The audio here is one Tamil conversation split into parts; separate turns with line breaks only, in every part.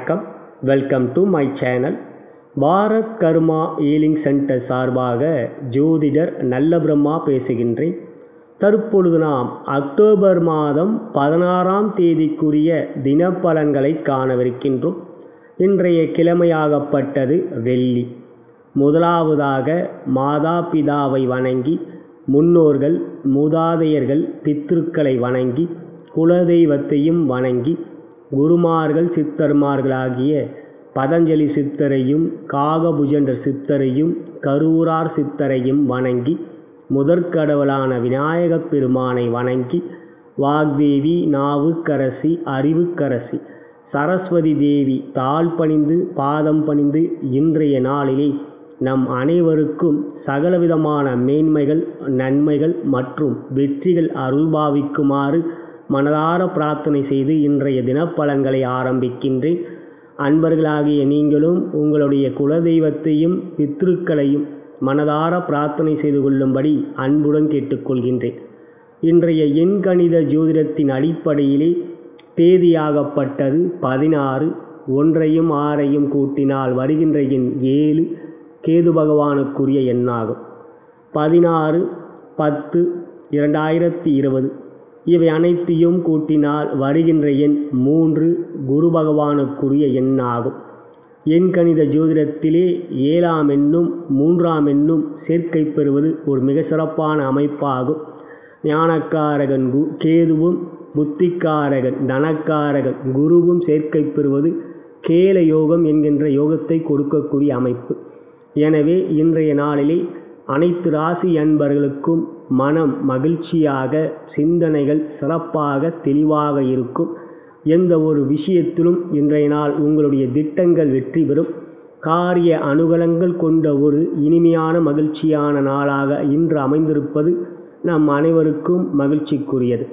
வணக்கம் welcome to my channel Bharat karma healing center சார்பாக ஜோதிடர் நல்ல பிரம்மா பேசுகின்றேன் தற்பொழுது நாம் அக்டோபர் மாதம் பதினாறாம் தேதிக்குரிய தினப்பலன்களை காணவிருக்கின்றோம் இன்றைய கிழமையாகப்பட்டது வெள்ளி முதலாவதாக மாதா பிதாவை வணங்கி முன்னோர்கள் மூதாதையர்கள் பித்ருக்களை வணங்கி குலதெய்வத்தையும் வணங்கி குருமார்கள் சித்தர்மார்களாகிய பதஞ்சலி சித்தரையும் காகபுஜன்ற சித்தரையும் கரூரார் சித்தரையும் வணங்கி முதற்கடவுளான விநாயகப் பெருமானை வணங்கி வாக்தேவி நாவுக்கரசி அறிவுக்கரசி சரஸ்வதி தேவி தாழ் பணிந்து பாதம் பணிந்து இன்றைய நாளிலே நம் அனைவருக்கும் சகலவிதமான மேன்மைகள் நன்மைகள் மற்றும் வெற்றிகள் அருள்பாவிக்குமாறு மனதார பிரார்த்தனை செய்து இன்றைய தினப்பலன்களை ஆரம்பிக்கின்றேன் அன்பர்களாகிய நீங்களும் உங்களுடைய குலதெய்வத்தையும் பித்ருக்களையும் மனதார பிரார்த்தனை செய்து கொள்ளும்படி அன்புடன் கேட்டுக்கொள்கின்றேன் இன்றைய எண்கணித ஜோதிடத்தின் அடிப்படையிலே தேதியாகப்பட்டது பதினாறு ஒன்றையும் ஆறையும் கூட்டினால் வருகின்ற எண் ஏழு கேது பகவானுக்குரிய எண்ணாகும் பதினாறு பத்து இரண்டாயிரத்தி இருபது இவை அனைத்தையும் கூட்டினால் வருகின்ற எண் மூன்று குரு பகவானுக்குரிய எண்ணாகும் எண்கணித ஜோதிடத்திலே ஏழாம் எண்ணும் மூன்றாம் எண்ணும் சேர்க்கை பெறுவது ஒரு மிக சிறப்பான அமைப்பாகும் ஞானக்காரகன் கு கேதுவும் புத்திக்காரகன் தனக்காரகன் குருவும் சேர்க்கை பெறுவது கேல யோகம் என்கின்ற யோகத்தை கொடுக்கக்கூடிய அமைப்பு எனவே இன்றைய நாளிலே அனைத்து ராசி அன்பர்களுக்கும் மனம் மகிழ்ச்சியாக சிந்தனைகள் சிறப்பாக தெளிவாக இருக்கும் எந்த ஒரு விஷயத்திலும் இன்றைய நாள் உங்களுடைய திட்டங்கள் வெற்றி பெறும் காரிய அனுகலங்கள் கொண்ட ஒரு இனிமையான மகிழ்ச்சியான நாளாக இன்று அமைந்திருப்பது நம் அனைவருக்கும் மகிழ்ச்சிக்குரியது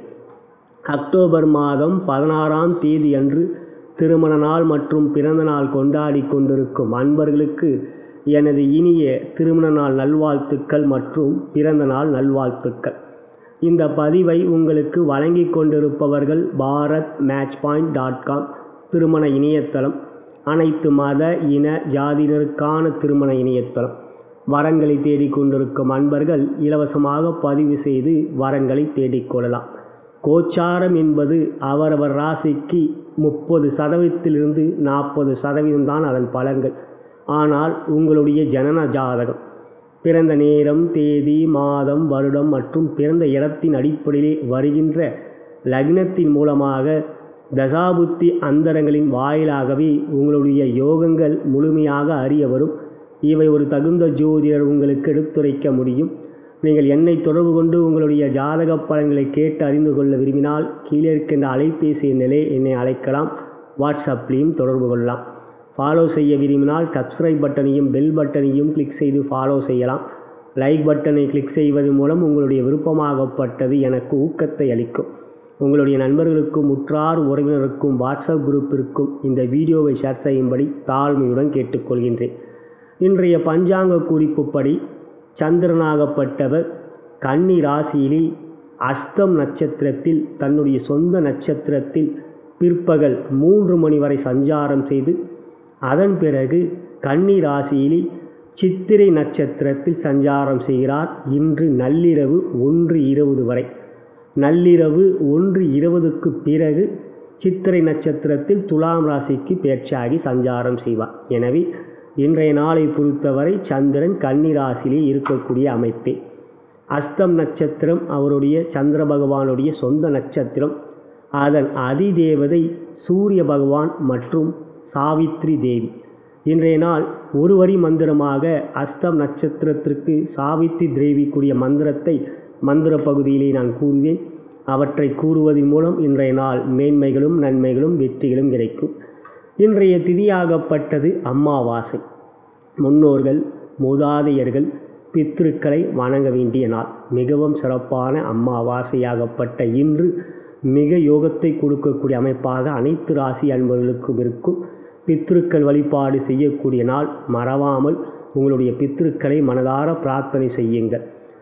அக்டோபர் மாதம் பதினாறாம் தேதி அன்று திருமண நாள் மற்றும் பிறந்த நாள் கொண்டாடி கொண்டிருக்கும் அன்பர்களுக்கு எனது இனிய திருமண நாள் நல்வாழ்த்துக்கள் மற்றும் பிறந்த நாள் நல்வாழ்த்துக்கள் இந்த பதிவை உங்களுக்கு வழங்கி கொண்டிருப்பவர்கள் Bharat match point dot com திருமண இணையதளம் அனைத்து மத இன ஜாதியினருக்கான திருமண இணையதளம் வரங்களை தேடிக்கொண்டிருக்கும் அன்பர்கள் இலவசமாக பதிவு செய்து வரங்களை தேடிக்கொள்ளலாம் கோச்சாரம் என்பது அவரவர் ராசிக்கு முப்பது சதவீதத்திலிருந்து நாற்பது சதவீதம் தான் அதன் பலன்கள் ஆனால் உங்களுடைய ஜனன ஜாதகம் பிறந்த நேரம் தேதி மாதம் வருடம் மற்றும் பிறந்த இடத்தின் அடிப்படையிலே வருகின்ற லக்னத்தின் மூலமாக தசாபுத்தி அந்தரங்களின் வாயிலாகவே உங்களுடைய யோகங்கள் முழுமையாக அறிய வரும் இவை ஒரு தகுந்த ஜோதிடர் உங்களுக்கு எடுத்துரைக்க முடியும் நீங்கள் என்னை தொடர்பு கொண்டு உங்களுடைய ஜாதக பலன்களை கேட்டு அறிந்து கொள்ள விரும்பினால் கீழே இருக்கின்ற அலைபேசி எண்ணிலே என்னை அழைக்கலாம் வாட்ஸ்அப்லேயும் தொடர்பு கொள்ளலாம் ஃபாலோ செய்ய விரும்பினால் சப்ஸ்கிரைப் பட்டனையும் பெல் பட்டனையும் கிளிக் செய்து ஃபாலோ செய்யலாம் லைக் பட்டனை கிளிக் செய்வதன் மூலம் உங்களுடைய விருப்பமாகப்பட்டது எனக்கு ஊக்கத்தை அளிக்கும் உங்களுடைய நண்பர்களுக்கும் உற்றார் உறவினருக்கும் வாட்ஸ்அப் குரூப்பிற்கும் இந்த வீடியோவை ஷேர் செய்யும்படி தாழ்மையுடன் கேட்டுக்கொள்கின்றேன் இன்றைய பஞ்சாங்க குறிப்புப்படி சந்திரனாகப்பட்டவர் கன்னி ராசியிலே அஸ்தம் நட்சத்திரத்தில் தன்னுடைய சொந்த நட்சத்திரத்தில் பிற்பகல் மூன்று மணி வரை சஞ்சாரம் செய்து அதன் பிறகு கன்னி ராசியிலே சித்திரை நட்சத்திரத்தில் சஞ்சாரம் செய்கிறார் இன்று நள்ளிரவு ஒன்று இருபது வரை நள்ளிரவு ஒன்று இருபதுக்கு பிறகு சித்திரை நட்சத்திரத்தில் துலாம் ராசிக்கு பேச்சாகி சஞ்சாரம் செய்வார் எனவே இன்றைய நாளை பொறுத்தவரை சந்திரன் கன்னி ராசியிலே இருக்கக்கூடிய அமைப்பே அஸ்தம் நட்சத்திரம் அவருடைய சந்திர பகவானுடைய சொந்த நட்சத்திரம் அதன் அதிதேவதை சூரிய பகவான் மற்றும் சாவித்ரி தேவி இன்றைய நாள் ஒரு வரி மந்திரமாக அஸ்தம் நட்சத்திரத்திற்கு சாவித்ரி தேவிக்குரிய மந்திரத்தை மந்திர பகுதியிலே நான் கூறுவேன் அவற்றை கூறுவதன் மூலம் இன்றைய நாள் மேன்மைகளும் நன்மைகளும் வெற்றிகளும் கிடைக்கும் இன்றைய திதியாகப்பட்டது அம்மாவாசை முன்னோர்கள் மூதாதையர்கள் பித்ருக்களை வணங்க வேண்டிய நாள் மிகவும் சிறப்பான அம்மாவாசையாகப்பட்ட இன்று மிக யோகத்தை கொடுக்கக்கூடிய அமைப்பாக அனைத்து ராசி அன்பர்களுக்கும் இருக்கும் பித்ருக்கள் வழிபாடு செய்யக்கூடிய நாள் மறவாமல் உங்களுடைய பித்ருக்களை மனதார பிரார்த்தனை செய்யுங்கள்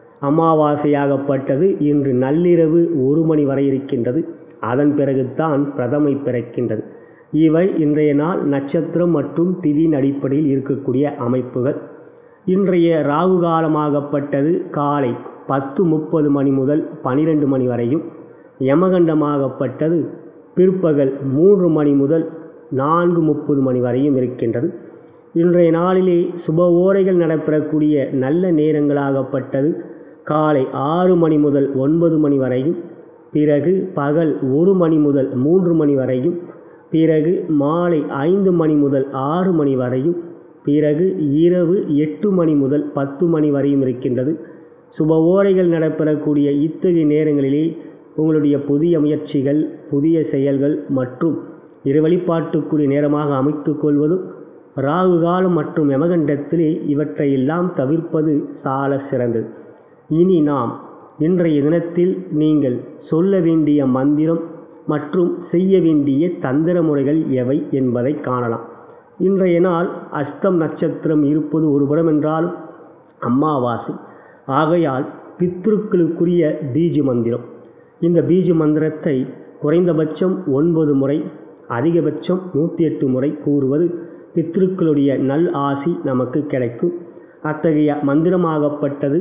அமாவாசையாகப்பட்டது இன்று நள்ளிரவு ஒரு மணி வரை இருக்கின்றது அதன் பிறகுதான் பிரதமை பிறக்கின்றது இவை இன்றைய நாள் நட்சத்திரம் மற்றும் திதியின் அடிப்படையில் இருக்கக்கூடிய அமைப்புகள் இன்றைய ராகு காலமாகப்பட்டது காலை பத்து முப்பது மணி முதல் பனிரெண்டு மணி வரையும் யமகண்டமாகப்பட்டது பிற்பகல் மூன்று மணி முதல் நான்கு முப்பது மணி வரையும் இருக்கின்றது இன்றைய நாளிலே சுப ஓரைகள் நடைபெறக்கூடிய நல்ல நேரங்களாகப்பட்டது காலை ஆறு மணி முதல் ஒன்பது மணி வரையும் பிறகு பகல் ஒரு மணி முதல் மூன்று மணி வரையும் பிறகு மாலை ஐந்து மணி முதல் ஆறு மணி வரையும் பிறகு இரவு எட்டு மணி முதல் பத்து மணி வரையும் இருக்கின்றது சுப ஓரைகள் நடைபெறக்கூடிய இத்தகைய நேரங்களிலே உங்களுடைய புதிய முயற்சிகள் புதிய செயல்கள் மற்றும் இருவழிபாட்டுக்குரிய நேரமாக அமைத்துக் கொள்வதும் ராகு காலம் மற்றும் யமகண்டத்திலே இவற்றையெல்லாம் தவிர்ப்பது சால சிறந்தது இனி நாம் இன்றைய தினத்தில் நீங்கள் சொல்ல வேண்டிய மந்திரம் மற்றும் செய்ய வேண்டிய தந்திர முறைகள் எவை என்பதை காணலாம் இன்றைய நாள் அஸ்தம் நட்சத்திரம் இருப்பது ஒருபுறம் என்றாலும் அம்மாவாசை ஆகையால் பித்ருக்களுக்குரிய பீஜ மந்திரம் இந்த பீஜ மந்திரத்தை குறைந்தபட்சம் ஒன்பது முறை அதிகபட்சம் நூற்றி எட்டு முறை கூறுவது பித்ருக்களுடைய நல் ஆசி நமக்கு கிடைக்கும் அத்தகைய மந்திரமாகப்பட்டது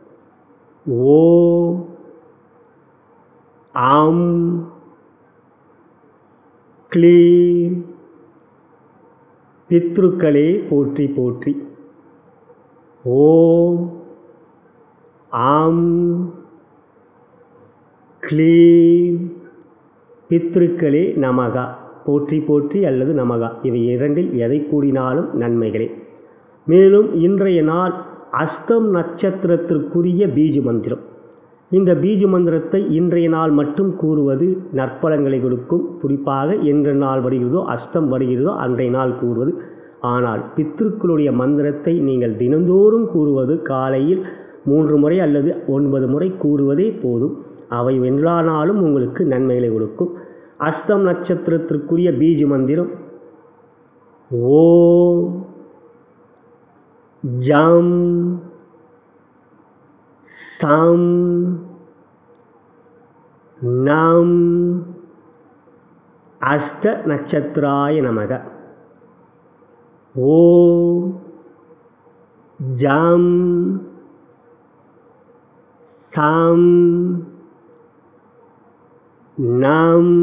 ஓம் ஆம் க்ளீம் பித்ருக்களே போற்றி போற்றி ஓம் ஆம் க்ளீம் பித்ருக்களே நமகா போற்றி போற்றி அல்லது நமகா இவை இரண்டில் எதை கூடினாலும் நன்மைகளே மேலும் இன்றைய நாள் அஸ்தம் நட்சத்திரத்திற்குரிய பீஜ மந்திரம் இந்த பீஜ மந்திரத்தை இன்றைய நாள் மட்டும் கூறுவது நற்பலங்களை கொடுக்கும் குறிப்பாக என்ற நாள் வருகிறதோ அஸ்தம் வருகிறதோ அன்றைய நாள் கூறுவது ஆனால் பித்ருக்களுடைய மந்திரத்தை நீங்கள் தினந்தோறும் கூறுவது காலையில் மூன்று முறை அல்லது ஒன்பது முறை கூறுவதே போதும் அவை எல்லா நாளும் உங்களுக்கு நன்மைகளை கொடுக்கும் அஸ்தம் நட்சத்திரத்திற்குரிய பீஜ மந்திரம் ஓம் ஜம் சம் நம் அஸ்த நட்சத்திராய நமக ஓம் ஜம் சம் நம்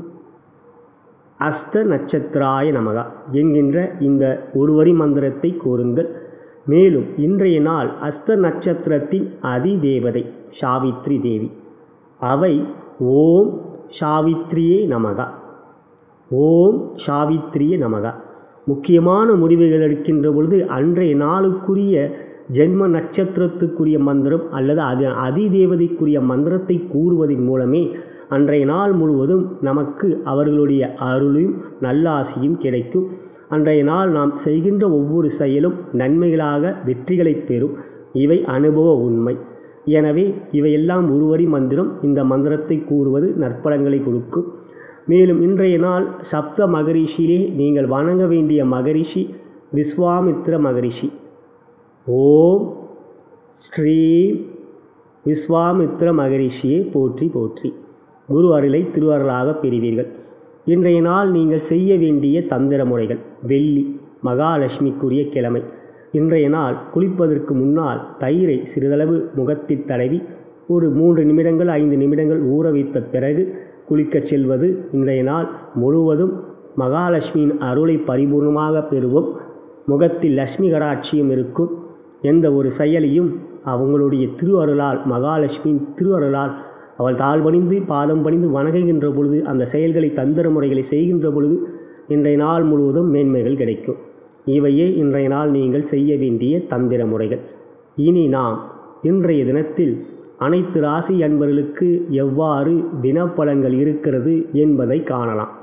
அஸ்த நட்சத்திராய நமகா என்கின்ற இந்த ஒரு வரி மந்திரத்தை கூறுங்கள் மேலும் இன்றைய நாள் அஸ்த நட்சத்திரத்தின் அதிதேவதை சாவித்ரி தேவி அவை ஓம் சாவித்ரியே நமகா ஓம் சாவித்ரியே நமகா முக்கியமான முடிவுகள் எடுக்கின்ற பொழுது அன்றைய நாளுக்குரிய ஜென்ம நட்சத்திரத்துக்குரிய மந்திரம் அல்லது அது அதிதேவதைக்குரிய மந்திரத்தை கூறுவதன் மூலமே அன்றைய நாள் முழுவதும் நமக்கு அவர்களுடைய அருளையும் நல்லாசியும் கிடைக்கும் அன்றைய நாள் நாம் செய்கின்ற ஒவ்வொரு செயலும் நன்மைகளாக வெற்றிகளை பெறும் இவை அனுபவ உண்மை எனவே இவையெல்லாம் ஒருவரி மந்திரம் இந்த மந்திரத்தை கூறுவது நற்பலங்களை கொடுக்கும் மேலும் இன்றைய நாள் சப்த மகரிஷியிலே நீங்கள் வணங்க வேண்டிய மகரிஷி விஸ்வாமித்ர மகரிஷி ஓம் ஸ்ரீ விஸ்வாமித்ர மகரிஷியை போற்றி போற்றி குரு அருளை திருவருளாக பெறுவீர்கள் இன்றைய நாள் நீங்கள் செய்ய வேண்டிய தந்திர முறைகள் வெள்ளி மகாலட்சுமிக்குரிய கிழமை இன்றைய நாள் குளிப்பதற்கு முன்னால் தயிரை சிறிதளவு முகத்தில் தடவி ஒரு மூன்று நிமிடங்கள் ஐந்து நிமிடங்கள் ஊற வைத்த பிறகு குளிக்கச் செல்வது இன்றைய நாள் முழுவதும் மகாலட்சுமியின் அருளை பரிபூர்ணமாக பெறுவோம் முகத்தில் லட்சுமி கடாட்சியும் இருக்கும் எந்த ஒரு செயலையும் அவங்களுடைய திரு அருளால் மகாலட்சுமியின் திரு அருளால் அவள் தாழ் பணிந்து பாதம் பணிந்து வணங்குகின்ற பொழுது அந்த செயல்களை தந்திர முறைகளை செய்கின்ற பொழுது இன்றைய நாள் முழுவதும் மேன்மைகள் கிடைக்கும் இவையே இன்றைய நாள் நீங்கள் செய்ய வேண்டிய தந்திர முறைகள் இனி நாம் இன்றைய தினத்தில் அனைத்து ராசி அன்பர்களுக்கு எவ்வாறு தினப்பலன்கள் இருக்கிறது என்பதை காணலாம்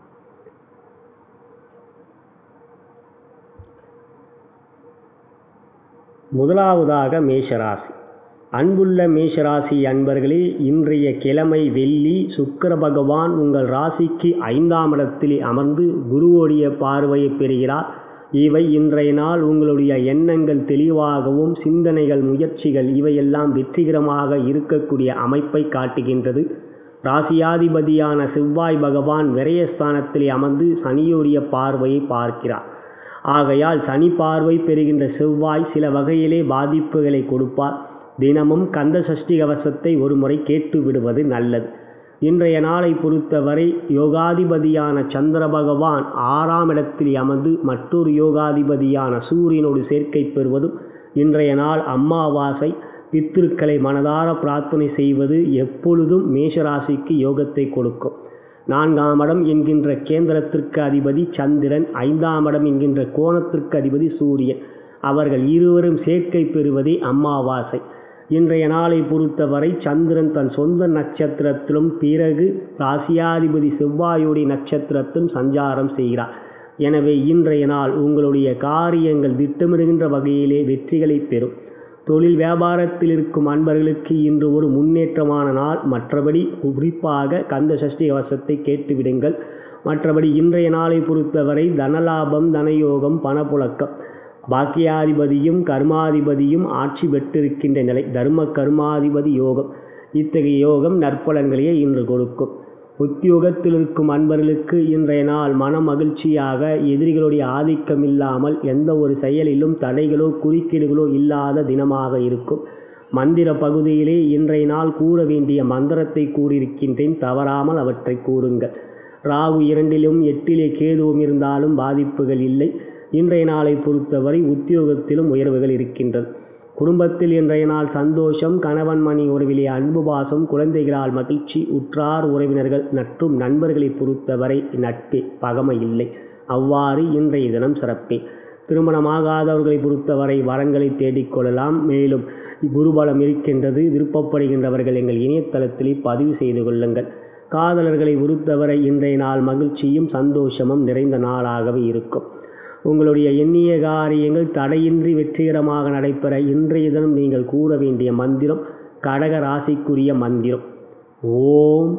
முதலாவதாக மேஷராசி அன்புள்ள மேஷராசி அன்பர்களே இன்றைய கிழமை வெள்ளி சுக்கர பகவான் உங்கள் ராசிக்கு ஐந்தாம் இடத்திலே அமர்ந்து குருவோடைய பார்வையை பெறுகிறார் இவை இன்றைய நாள் உங்களுடைய எண்ணங்கள் தெளிவாகவும் சிந்தனைகள் முயற்சிகள் இவையெல்லாம் வெற்றிகரமாக இருக்கக்கூடிய அமைப்பை காட்டுகின்றது ராசியாதிபதியான செவ்வாய் பகவான் விரயஸ்தானத்திலே அமர்ந்து சனியுடைய பார்வையை பார்க்கிறார் ஆகையால் சனி பார்வை பெறுகின்ற செவ்வாய் சில வகையிலே பாதிப்புகளை கொடுப்பார் தினமும் கந்த சஷ்டி கவசத்தை ஒரு முறை கேட்டு விடுவது நல்லது இன்றைய நாளை பொறுத்தவரை யோகாதிபதியான சந்திர பகவான் ஆறாம் இடத்தில் அமர்ந்து மற்றொரு யோகாதிபதியான சூரியனோடு சேர்க்கை பெறுவதும் இன்றைய நாள் அம்மாவாசை பித்திருக்களை மனதார பிரார்த்தனை செய்வது எப்பொழுதும் மேஷராசிக்கு யோகத்தை கொடுக்கும் நான்காம் இடம் என்கின்ற கேந்திரத்திற்கு அதிபதி சந்திரன் ஐந்தாம் இடம் என்கின்ற கோணத்திற்கு அதிபதி சூரியன் அவர்கள் இருவரும் சேர்க்கை பெறுவதே அம்மாவாசை இன்றைய நாளை பொறுத்தவரை சந்திரன் தன் சொந்த நட்சத்திரத்திலும் பிறகு ராசியாதிபதி செவ்வாயுடைய நட்சத்திரத்திலும் சஞ்சாரம் செய்கிறார் எனவே இன்றைய நாள் உங்களுடைய காரியங்கள் திட்டமிடுகின்ற வகையிலே வெற்றிகளை பெறும் தொழில் வியாபாரத்தில் இருக்கும் அன்பர்களுக்கு இன்று ஒரு முன்னேற்றமான நாள் மற்றபடி குறிப்பாக கந்த சஷ்டி கவசத்தை கேட்டுவிடுங்கள் மற்றபடி இன்றைய நாளை பொறுத்தவரை தனலாபம் தனயோகம் பணப்புழக்கம் பாக்கியாதிபதியும் கர்மாதிபதியும் ஆட்சி பெற்றிருக்கின்ற நிலை தர்ம கர்மாதிபதி யோகம் இத்தகைய யோகம் நற்பலன்களையே இன்று கொடுக்கும் உத்தியோகத்தில் இருக்கும் அன்பர்களுக்கு இன்றைய நாள் மன மகிழ்ச்சியாக எதிரிகளுடைய ஆதிக்கம் இல்லாமல் எந்த ஒரு செயலிலும் தடைகளோ குறுக்கீடுகளோ இல்லாத தினமாக இருக்கும் மந்திர பகுதியிலே இன்றைய நாள் கூற வேண்டிய மந்திரத்தை கூறியிருக்கின்றேன் தவறாமல் அவற்றை கூறுங்கள் ராகு இரண்டிலும் எட்டிலே கேதுவும் இருந்தாலும் பாதிப்புகள் இல்லை இன்றைய நாளை பொறுத்தவரை உத்தியோகத்திலும் உயர்வுகள் இருக்கின்றது குடும்பத்தில் இன்றைய நாள் சந்தோஷம் கணவன் மணி உறவிலே அன்பு பாசம் குழந்தைகளால் மகிழ்ச்சி உற்றார் உறவினர்கள் மற்றும் நண்பர்களை பொறுத்தவரை நட்பே பகமை இல்லை அவ்வாறு இன்றைய தினம் சிறப்பே திருமணமாகாதவர்களை பொறுத்தவரை வரங்களை தேடிக்கொள்ளலாம் மேலும் குருபலம் இருக்கின்றது விருப்பப்படுகின்றவர்கள் எங்கள் இணையதளத்திலே பதிவு செய்து கொள்ளுங்கள் காதலர்களை பொறுத்தவரை இன்றைய நாள் மகிழ்ச்சியும் சந்தோஷமும் நிறைந்த நாளாகவே இருக்கும் உங்களுடைய எண்ணிய காரியங்கள் தடையின்றி வெற்றிகரமாக நடைபெற இன்றைய தினம் நீங்கள் கூற வேண்டிய மந்திரம் கடக ராசிக்குரிய மந்திரம் ஓம்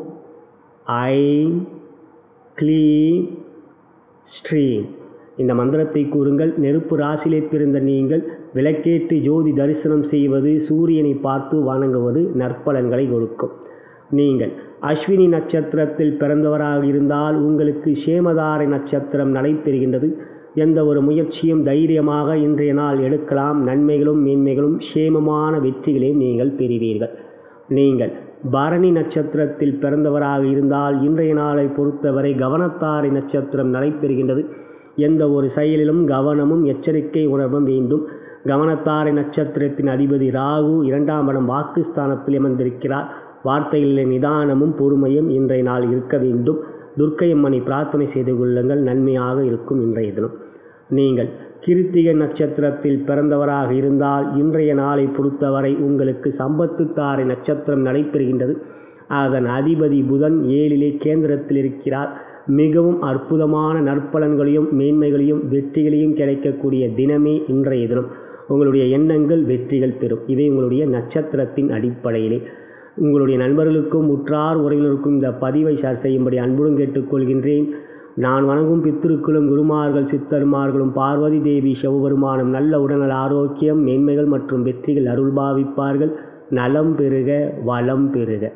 ஐம் க்ளீம் ஸ்ரீம் இந்த மந்திரத்தை கூறுங்கள் நெருப்பு ராசியிலே பிறந்த நீங்கள் விளக்கேற்றி ஜோதி தரிசனம் செய்வது சூரியனை பார்த்து வணங்குவது நற்பலன்களை கொடுக்கும் நீங்கள் அஸ்வினி நட்சத்திரத்தில் பிறந்தவராக இருந்தால் உங்களுக்கு சேமதாரை நட்சத்திரம் நடைபெறுகின்றது எந்த ஒரு முயற்சியும் தைரியமாக இன்றைய நாள் எடுக்கலாம் நன்மைகளும் மேன்மைகளும் சேமமான வெற்றிகளை நீங்கள் பெறுவீர்கள் நீங்கள் பரணி நட்சத்திரத்தில் பிறந்தவராக இருந்தால் இன்றைய நாளை பொறுத்தவரை கவனத்தாரை நட்சத்திரம் நடைபெறுகின்றது எந்த ஒரு செயலிலும் கவனமும் எச்சரிக்கை உணர்வும் வேண்டும் கவனத்தாரை நட்சத்திரத்தின் அதிபதி ராகு இரண்டாம் இடம் வாக்குஸ்தானத்தில் அமர்ந்திருக்கிறார் வார்த்தைகளில் நிதானமும் பொறுமையும் இன்றைய நாள் இருக்க வேண்டும் துர்க்கையம்மனை பிரார்த்தனை செய்து கொள்ளுங்கள் நன்மையாக இருக்கும் இன்றைய தினம் நீங்கள் கிருத்திகை நட்சத்திரத்தில் பிறந்தவராக இருந்தால் இன்றைய நாளை பொறுத்தவரை உங்களுக்கு சம்பத்துத்தாரை நட்சத்திரம் நடைபெறுகின்றது அதன் அதிபதி புதன் ஏழிலே கேந்திரத்தில் இருக்கிறார் மிகவும் அற்புதமான நற்பலன்களையும் மேன்மைகளையும் வெற்றிகளையும் கிடைக்கக்கூடிய தினமே இன்றைய தினம் உங்களுடைய எண்ணங்கள் வெற்றிகள் பெறும் இவை உங்களுடைய நட்சத்திரத்தின் அடிப்படையிலே உங்களுடைய நண்பர்களுக்கும் உற்றார் உறவினருக்கும் இந்த பதிவை ஷேர் செய்யும்படி அன்புடன் கேட்டுக்கொள்கின்றேன் நான் வணங்கும் பித்திருக்களும் குருமார்கள் சித்தர்மார்களும் பார்வதி தேவி சிவபெருமானும் நல்ல உடல்நல ஆரோக்கியம் மேன்மைகள் மற்றும் வெற்றிகள் அருள் பாவிப்பார்கள் நலம் பெறுக வளம் பெறுக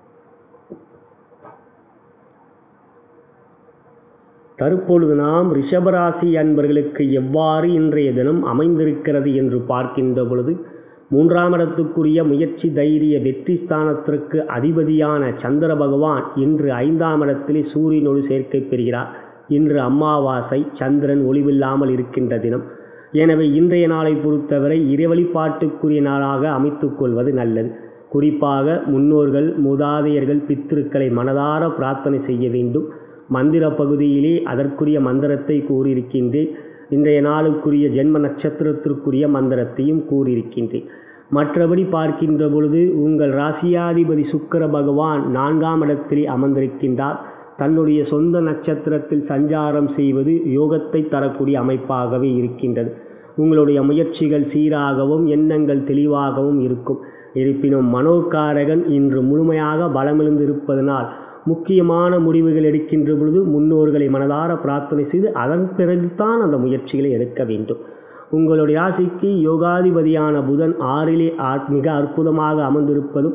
தற்பொழுது நாம் ரிஷபராசி அன்பர்களுக்கு எவ்வாறு இன்றைய தினம் அமைந்திருக்கிறது என்று பார்க்கின்ற பொழுது மூன்றாம் இடத்துக்குரிய முயற்சி தைரிய வெற்றி ஸ்தானத்திற்கு அதிபதியான சந்திர பகவான் இன்று ஐந்தாம் இடத்திலே சூரியனோடு சேர்க்கை பெறுகிறார் இன்று அமாவாசை சந்திரன் ஒளிவில்லாமல் இருக்கின்ற தினம் எனவே இன்றைய நாளை பொறுத்தவரை இறைவழிபாட்டுக்குரிய நாளாக அமைத்துக் கொள்வது நல்லது குறிப்பாக முன்னோர்கள் மூதாதையர்கள் பித்திருக்களை மனதார பிரார்த்தனை செய்ய வேண்டும் மந்திர பகுதியிலே அதற்குரிய மந்திரத்தை கூறியிருக்கின்றேன் இன்றைய நாளுக்குரிய ஜென்ம நட்சத்திரத்திற்குரிய மந்திரத்தையும் கூறியிருக்கின்றேன் மற்றபடி பார்க்கின்ற பொழுது உங்கள் ராசியாதிபதி சுக்கர பகவான் நான்காம் இடத்திலே அமர்ந்திருக்கின்றார் தன்னுடைய சொந்த நட்சத்திரத்தில் சஞ்சாரம் செய்வது யோகத்தை தரக்கூடிய அமைப்பாகவே இருக்கின்றது உங்களுடைய முயற்சிகள் சீராகவும் எண்ணங்கள் தெளிவாகவும் இருக்கும் இருப்பினும் மனோகாரகன் இன்று முழுமையாக பலமிழந்து இருப்பதனால் முக்கியமான முடிவுகள் எடுக்கின்ற பொழுது முன்னோர்களை மனதார பிரார்த்தனை செய்து அதன் பிறகுதான் அந்த முயற்சிகளை எடுக்க வேண்டும் உங்களுடைய ராசிக்கு யோகாதிபதியான புதன் ஆறிலே மிக அற்புதமாக அமர்ந்திருப்பதும்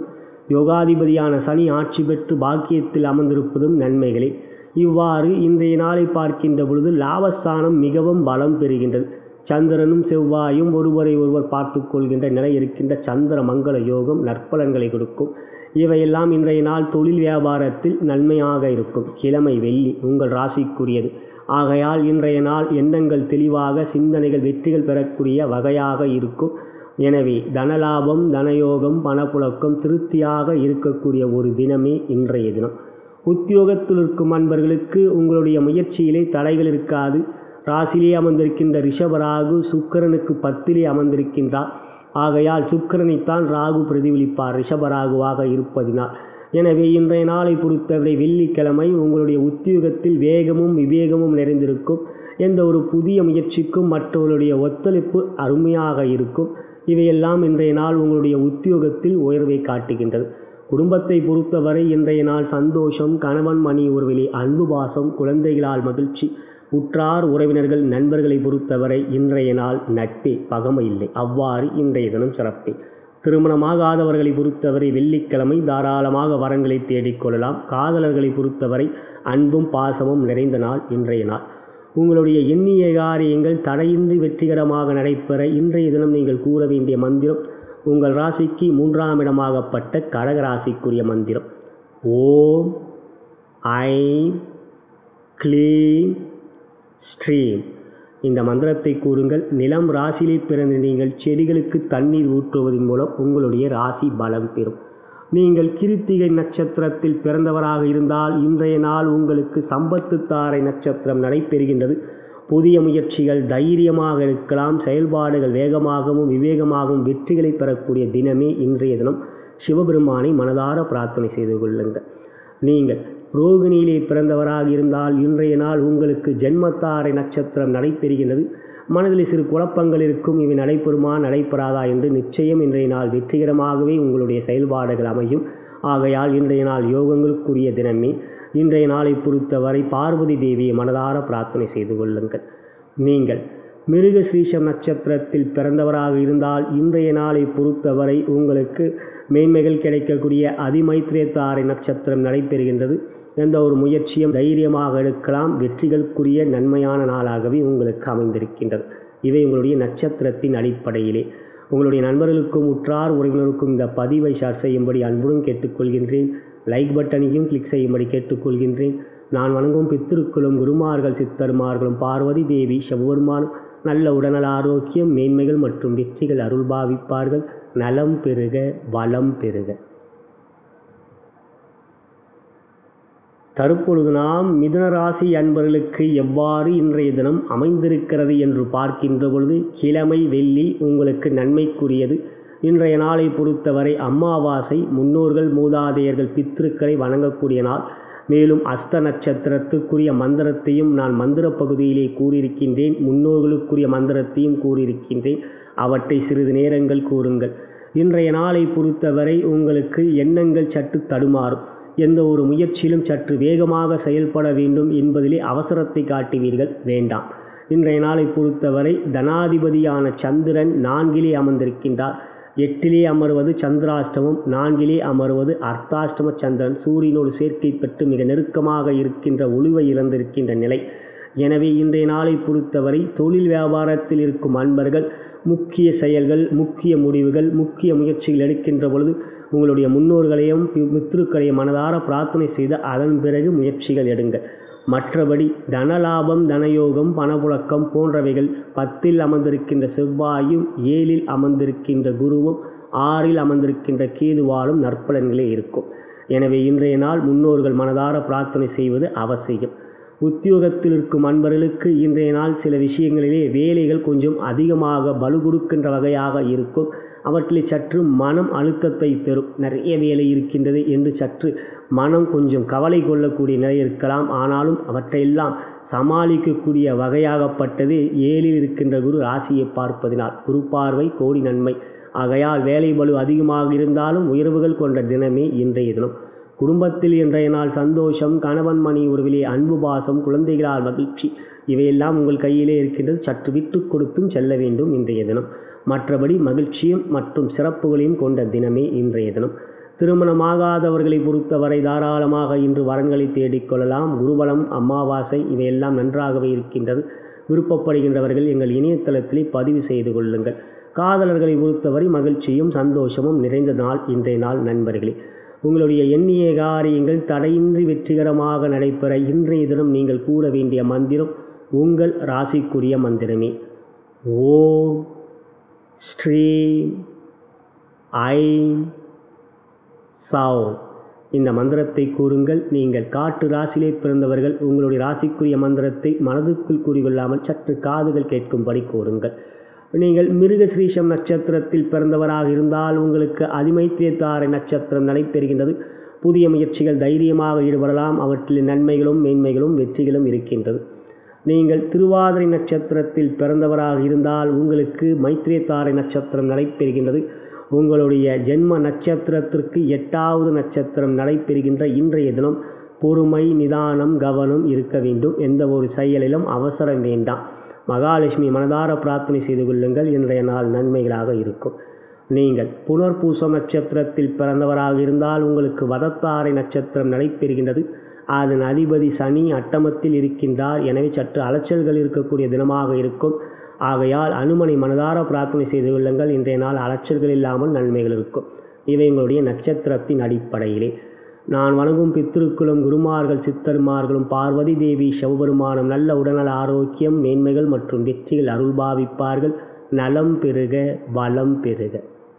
யோகாதிபதியான சனி ஆட்சி பெற்று பாக்கியத்தில் அமர்ந்திருப்பதும் நன்மைகளே இவ்வாறு இன்றைய நாளை பார்க்கின்ற பொழுது லாபஸ்தானம் மிகவும் பலம் பெறுகின்றது சந்திரனும் செவ்வாயும் ஒருவரை ஒருவர் பார்த்து கொள்கின்ற நிலை இருக்கின்ற சந்திர மங்கள யோகம் நற்பலன்களை கொடுக்கும் இவையெல்லாம் இன்றைய நாள் தொழில் வியாபாரத்தில் நன்மையாக இருக்கும் கிழமை வெள்ளி உங்கள் ராசிக்குரியது ஆகையால் இன்றைய நாள் எண்ணங்கள் தெளிவாக சிந்தனைகள் வெற்றிகள் பெறக்கூடிய வகையாக இருக்கும் எனவே தனலாபம் தனயோகம் பணப்புழக்கம் திருப்தியாக இருக்கக்கூடிய ஒரு தினமே இன்றைய தினம் உத்தியோகத்தில் இருக்கும் அன்பர்களுக்கு உங்களுடைய முயற்சியிலே தடைகள் இருக்காது ராசியிலே அமர்ந்திருக்கின்ற ரிஷபராகு சுக்கரனுக்கு பத்திலே அமர்ந்திருக்கின்றார் ஆகையால் சுக்கரனைத்தான் ராகு பிரதிபலிப்பார் ரிஷபராகுவாக இருப்பதினால் எனவே இன்றைய நாளை பொறுத்தவரை வெள்ளிக்கிழமை உங்களுடைய உத்தியோகத்தில் வேகமும் விவேகமும் நிறைந்திருக்கும் எந்த ஒரு புதிய முயற்சிக்கும் மற்றவர்களுடைய ஒத்துழைப்பு அருமையாக இருக்கும் இவையெல்லாம் இன்றைய நாள் உங்களுடைய உத்தியோகத்தில் உயர்வை காட்டுகின்றது குடும்பத்தை பொறுத்தவரை இன்றைய நாள் சந்தோஷம் கணவன் மணி உறவிலே அன்பு பாசம் குழந்தைகளால் மகிழ்ச்சி உற்றார் உறவினர்கள் நண்பர்களை பொறுத்தவரை இன்றைய நாள் நட்பே பகமை இல்லை அவ்வாறு இன்றைய தினம் சிறப்பே திருமணமாகாதவர்களை பொறுத்தவரை வெள்ளிக்கிழமை தாராளமாக வரங்களை தேடிக்கொள்ளலாம் காதலர்களை பொறுத்தவரை அன்பும் பாசமும் நிறைந்த நாள் இன்றைய நாள் உங்களுடைய எண்ணிய காரியங்கள் தடையின்றி வெற்றிகரமாக நடைபெற இன்றைய தினம் நீங்கள் கூற வேண்டிய மந்திரம் உங்கள் ராசிக்கு மூன்றாம் இடமாகப்பட்ட கடக ராசிக்குரிய மந்திரம் ஓம் ஐம் க்ளீம் ஸ்ட்ரீம் இந்த மந்திரத்தை கூறுங்கள் நிலம் ராசியிலே பிறந்த நீங்கள் செடிகளுக்கு தண்ணீர் ஊற்றுவதன் மூலம் உங்களுடைய ராசி பலம் பெறும் நீங்கள் கிருத்திகை நட்சத்திரத்தில் பிறந்தவராக இருந்தால் இன்றைய நாள் உங்களுக்கு சம்பத்து தாரை நட்சத்திரம் நடைபெறுகின்றது புதிய முயற்சிகள் தைரியமாக இருக்கலாம் செயல்பாடுகள் வேகமாகவும் விவேகமாகவும் வெற்றிகளை பெறக்கூடிய தினமே இன்றைய தினம் சிவபெருமானை மனதார பிரார்த்தனை செய்து கொள்ளுங்கள் நீங்கள் ரோகிணியிலே பிறந்தவராக இருந்தால் இன்றைய நாள் உங்களுக்கு ஜென்மத்தாரை நட்சத்திரம் நடைபெறுகின்றது மனதில் சிறு குழப்பங்கள் இருக்கும் இவை நடைபெறுமா நடைபெறாதா என்று நிச்சயம் இன்றைய நாள் வெற்றிகரமாகவே உங்களுடைய செயல்பாடுகள் அமையும் ஆகையால் இன்றைய நாள் யோகங்களுக்குரிய தினமே இன்றைய நாளை பொறுத்தவரை பார்வதி தேவியை மனதார பிரார்த்தனை செய்து கொள்ளுங்கள் நீங்கள் மிருக ஸ்ரீஷம் நட்சத்திரத்தில் பிறந்தவராக இருந்தால் இன்றைய நாளை பொறுத்தவரை உங்களுக்கு மேன்மைகள் கிடைக்கக்கூடிய அதிமைத்திரேத்தாரை நட்சத்திரம் நடைபெறுகின்றது எந்த ஒரு முயற்சியும் தைரியமாக எடுக்கலாம் வெற்றிகளுக்குரிய நன்மையான நாளாகவே உங்களுக்கு அமைந்திருக்கின்றது இவை உங்களுடைய நட்சத்திரத்தின் அடிப்படையிலே உங்களுடைய நண்பர்களுக்கும் உற்றார் உறவினருக்கும் இந்த பதிவை ஷேர் செய்யும்படி அன்புடன் கேட்டுக்கொள்கின்றேன் லைக் பட்டனையும் கிளிக் செய்யும்படி கேட்டுக்கொள்கின்றேன் நான் வணங்கும் பித்திருக்களும் குருமார்கள் சித்தருமார்களும் பார்வதி தேவி செவ்வருமானும் நல்ல உடல்நல ஆரோக்கியம் மேன்மைகள் மற்றும் வெற்றிகள் அருள் பாவிப்பார்கள் நலம் பெறுக வளம் பெறுக தற்பொழுது நாம் மிதுன ராசி அன்பர்களுக்கு எவ்வாறு இன்றைய தினம் அமைந்திருக்கிறது என்று பார்க்கின்ற பொழுது கிழமை வெள்ளி உங்களுக்கு நன்மைக்குரியது இன்றைய நாளை பொறுத்தவரை அமாவாசை முன்னோர்கள் மூதாதையர்கள் பித்திருக்களை வணங்கக்கூடிய நாள் மேலும் அஸ்த நட்சத்திரத்துக்குரிய மந்திரத்தையும் நான் மந்திர பகுதியிலே கூறியிருக்கின்றேன் முன்னோர்களுக்குரிய மந்திரத்தையும் கூறியிருக்கின்றேன் அவற்றை சிறிது நேரங்கள் கூறுங்கள் இன்றைய நாளை பொறுத்தவரை உங்களுக்கு எண்ணங்கள் சற்று தடுமாறும் எந்த ஒரு முயற்சியிலும் சற்று வேகமாக செயல்பட வேண்டும் என்பதிலே அவசரத்தை காட்டுவீர்கள் வேண்டாம் இன்றைய நாளை பொறுத்தவரை தனாதிபதியான சந்திரன் நான்கிலே அமர்ந்திருக்கின்றார் எட்டிலே அமர்வது சந்திராஷ்டமம் நான்கிலே அமர்வது அர்த்தாஷ்டம சந்திரன் சூரியனோடு சேர்க்கை பெற்று மிக நெருக்கமாக இருக்கின்ற ஒளிவை இழந்திருக்கின்ற நிலை எனவே இன்றைய நாளை பொறுத்தவரை தொழில் வியாபாரத்தில் இருக்கும் அன்பர்கள் முக்கிய செயல்கள் முக்கிய முடிவுகள் முக்கிய முயற்சிகள் எடுக்கின்ற பொழுது உங்களுடைய முன்னோர்களையும் மித்ருக்களையும் மனதார பிரார்த்தனை செய்து அதன் பிறகு முயற்சிகள் எடுங்கள் மற்றபடி தனலாபம் தனயோகம் பணப்புழக்கம் போன்றவைகள் பத்தில் அமர்ந்திருக்கின்ற செவ்வாயும் ஏழில் அமர்ந்திருக்கின்ற குருவும் ஆறில் அமர்ந்திருக்கின்ற கேதுவாலும் நற்பலன்களே இருக்கும் எனவே இன்றைய நாள் முன்னோர்கள் மனதார பிரார்த்தனை செய்வது அவசியம் உத்தியோகத்தில் இருக்கும் அன்பர்களுக்கு இன்றைய நாள் சில விஷயங்களிலே வேலைகள் கொஞ்சம் அதிகமாக பலு கொடுக்கின்ற வகையாக இருக்கும் அவற்றில் சற்று மனம் அழுத்தத்தை தரும் நிறைய வேலை இருக்கின்றது என்று சற்று மனம் கொஞ்சம் கவலை கொள்ளக்கூடிய நிலை இருக்கலாம் ஆனாலும் அவற்றையெல்லாம் சமாளிக்கக்கூடிய வகையாகப்பட்டது ஏழில் இருக்கின்ற குரு ராசியை பார்ப்பதினால் குரு பார்வை கோடி நன்மை ஆகையால் வேலை பலு அதிகமாக இருந்தாலும் உயர்வுகள் கொண்ட தினமே இன்றைய தினம் குடும்பத்தில் இன்றைய நாள் சந்தோஷம் கணவன் மணி உறவிலே அன்பு பாசம் குழந்தைகளால் மகிழ்ச்சி இவையெல்லாம் உங்கள் கையிலே இருக்கின்றது சற்று விட்டு கொடுத்தும் செல்ல வேண்டும் இன்றைய தினம் மற்றபடி மகிழ்ச்சியும் மற்றும் சிறப்புகளையும் கொண்ட தினமே இன்றைய தினம் திருமணமாகாதவர்களை பொறுத்தவரை தாராளமாக இன்று வரன்களை தேடிக்கொள்ளலாம் குருபலம் அமாவாசை இவையெல்லாம் நன்றாகவே இருக்கின்றது விருப்பப்படுகின்றவர்கள் எங்கள் இணையதளத்திலே பதிவு செய்து கொள்ளுங்கள் காதலர்களை பொறுத்தவரை மகிழ்ச்சியும் சந்தோஷமும் நிறைந்த நாள் இன்றைய நாள் நண்பர்களே உங்களுடைய எண்ணிய காரியங்கள் தடையின்றி வெற்றிகரமாக நடைபெற இன்றைய தினம் நீங்கள் கூற வேண்டிய மந்திரம் உங்கள் ராசிக்குரிய மந்திரமே ஓம் ஸ்ரீ ஐ சாவ் இந்த மந்திரத்தை கூறுங்கள் நீங்கள் காட்டு ராசியிலே பிறந்தவர்கள் உங்களுடைய ராசிக்குரிய மந்திரத்தை மனதுக்குள் கூறிக்கொள்ளாமல் சற்று காதுகள் கேட்கும்படி கூறுங்கள் நீங்கள் மிருகஸ்ரீஷம் நட்சத்திரத்தில் பிறந்தவராக இருந்தால் உங்களுக்கு அதிமைத்தியத்தாரை நட்சத்திரம் நடைபெறுகின்றது புதிய முயற்சிகள் தைரியமாக ஈடுபடலாம் அவற்றில் நன்மைகளும் மேன்மைகளும் வெற்றிகளும் இருக்கின்றது நீங்கள் திருவாதிரை நட்சத்திரத்தில் பிறந்தவராக இருந்தால் உங்களுக்கு மைத்திரியத்தாரை நட்சத்திரம் நடைபெறுகின்றது உங்களுடைய ஜென்ம நட்சத்திரத்திற்கு எட்டாவது நட்சத்திரம் நடைபெறுகின்ற இன்றைய தினம் பொறுமை நிதானம் கவனம் இருக்க வேண்டும் எந்த ஒரு செயலிலும் அவசரம் வேண்டாம் மகாலட்சுமி மனதார பிரார்த்தனை செய்து கொள்ளுங்கள் இன்றைய நாள் நன்மைகளாக இருக்கும் நீங்கள் புனர்பூசம் நட்சத்திரத்தில் பிறந்தவராக இருந்தால் உங்களுக்கு வதத்தாரை நட்சத்திரம் நடைபெறுகின்றது அதன் அதிபதி சனி அட்டமத்தில் இருக்கின்றார் எனவே சற்று அலைச்சல்கள் இருக்கக்கூடிய தினமாக இருக்கும் ஆகையால் அனுமனை மனதார பிரார்த்தனை செய்து கொள்ளுங்கள் இன்றைய நாள் அலைச்சல்கள் இல்லாமல் நன்மைகள் இருக்கும் இவை உங்களுடைய நட்சத்திரத்தின் அடிப்படையிலே நான் வணங்கும் பித்திருக்களும் குருமார்கள் சித்தர்மார்களும் பார்வதி தேவி சிவபெருமானம் நல்ல உடல்நல ஆரோக்கியம் மேன்மைகள் மற்றும் வெற்றிகள் அருள்பாவிப்பார்கள் நலம் பெருக வளம் பெருக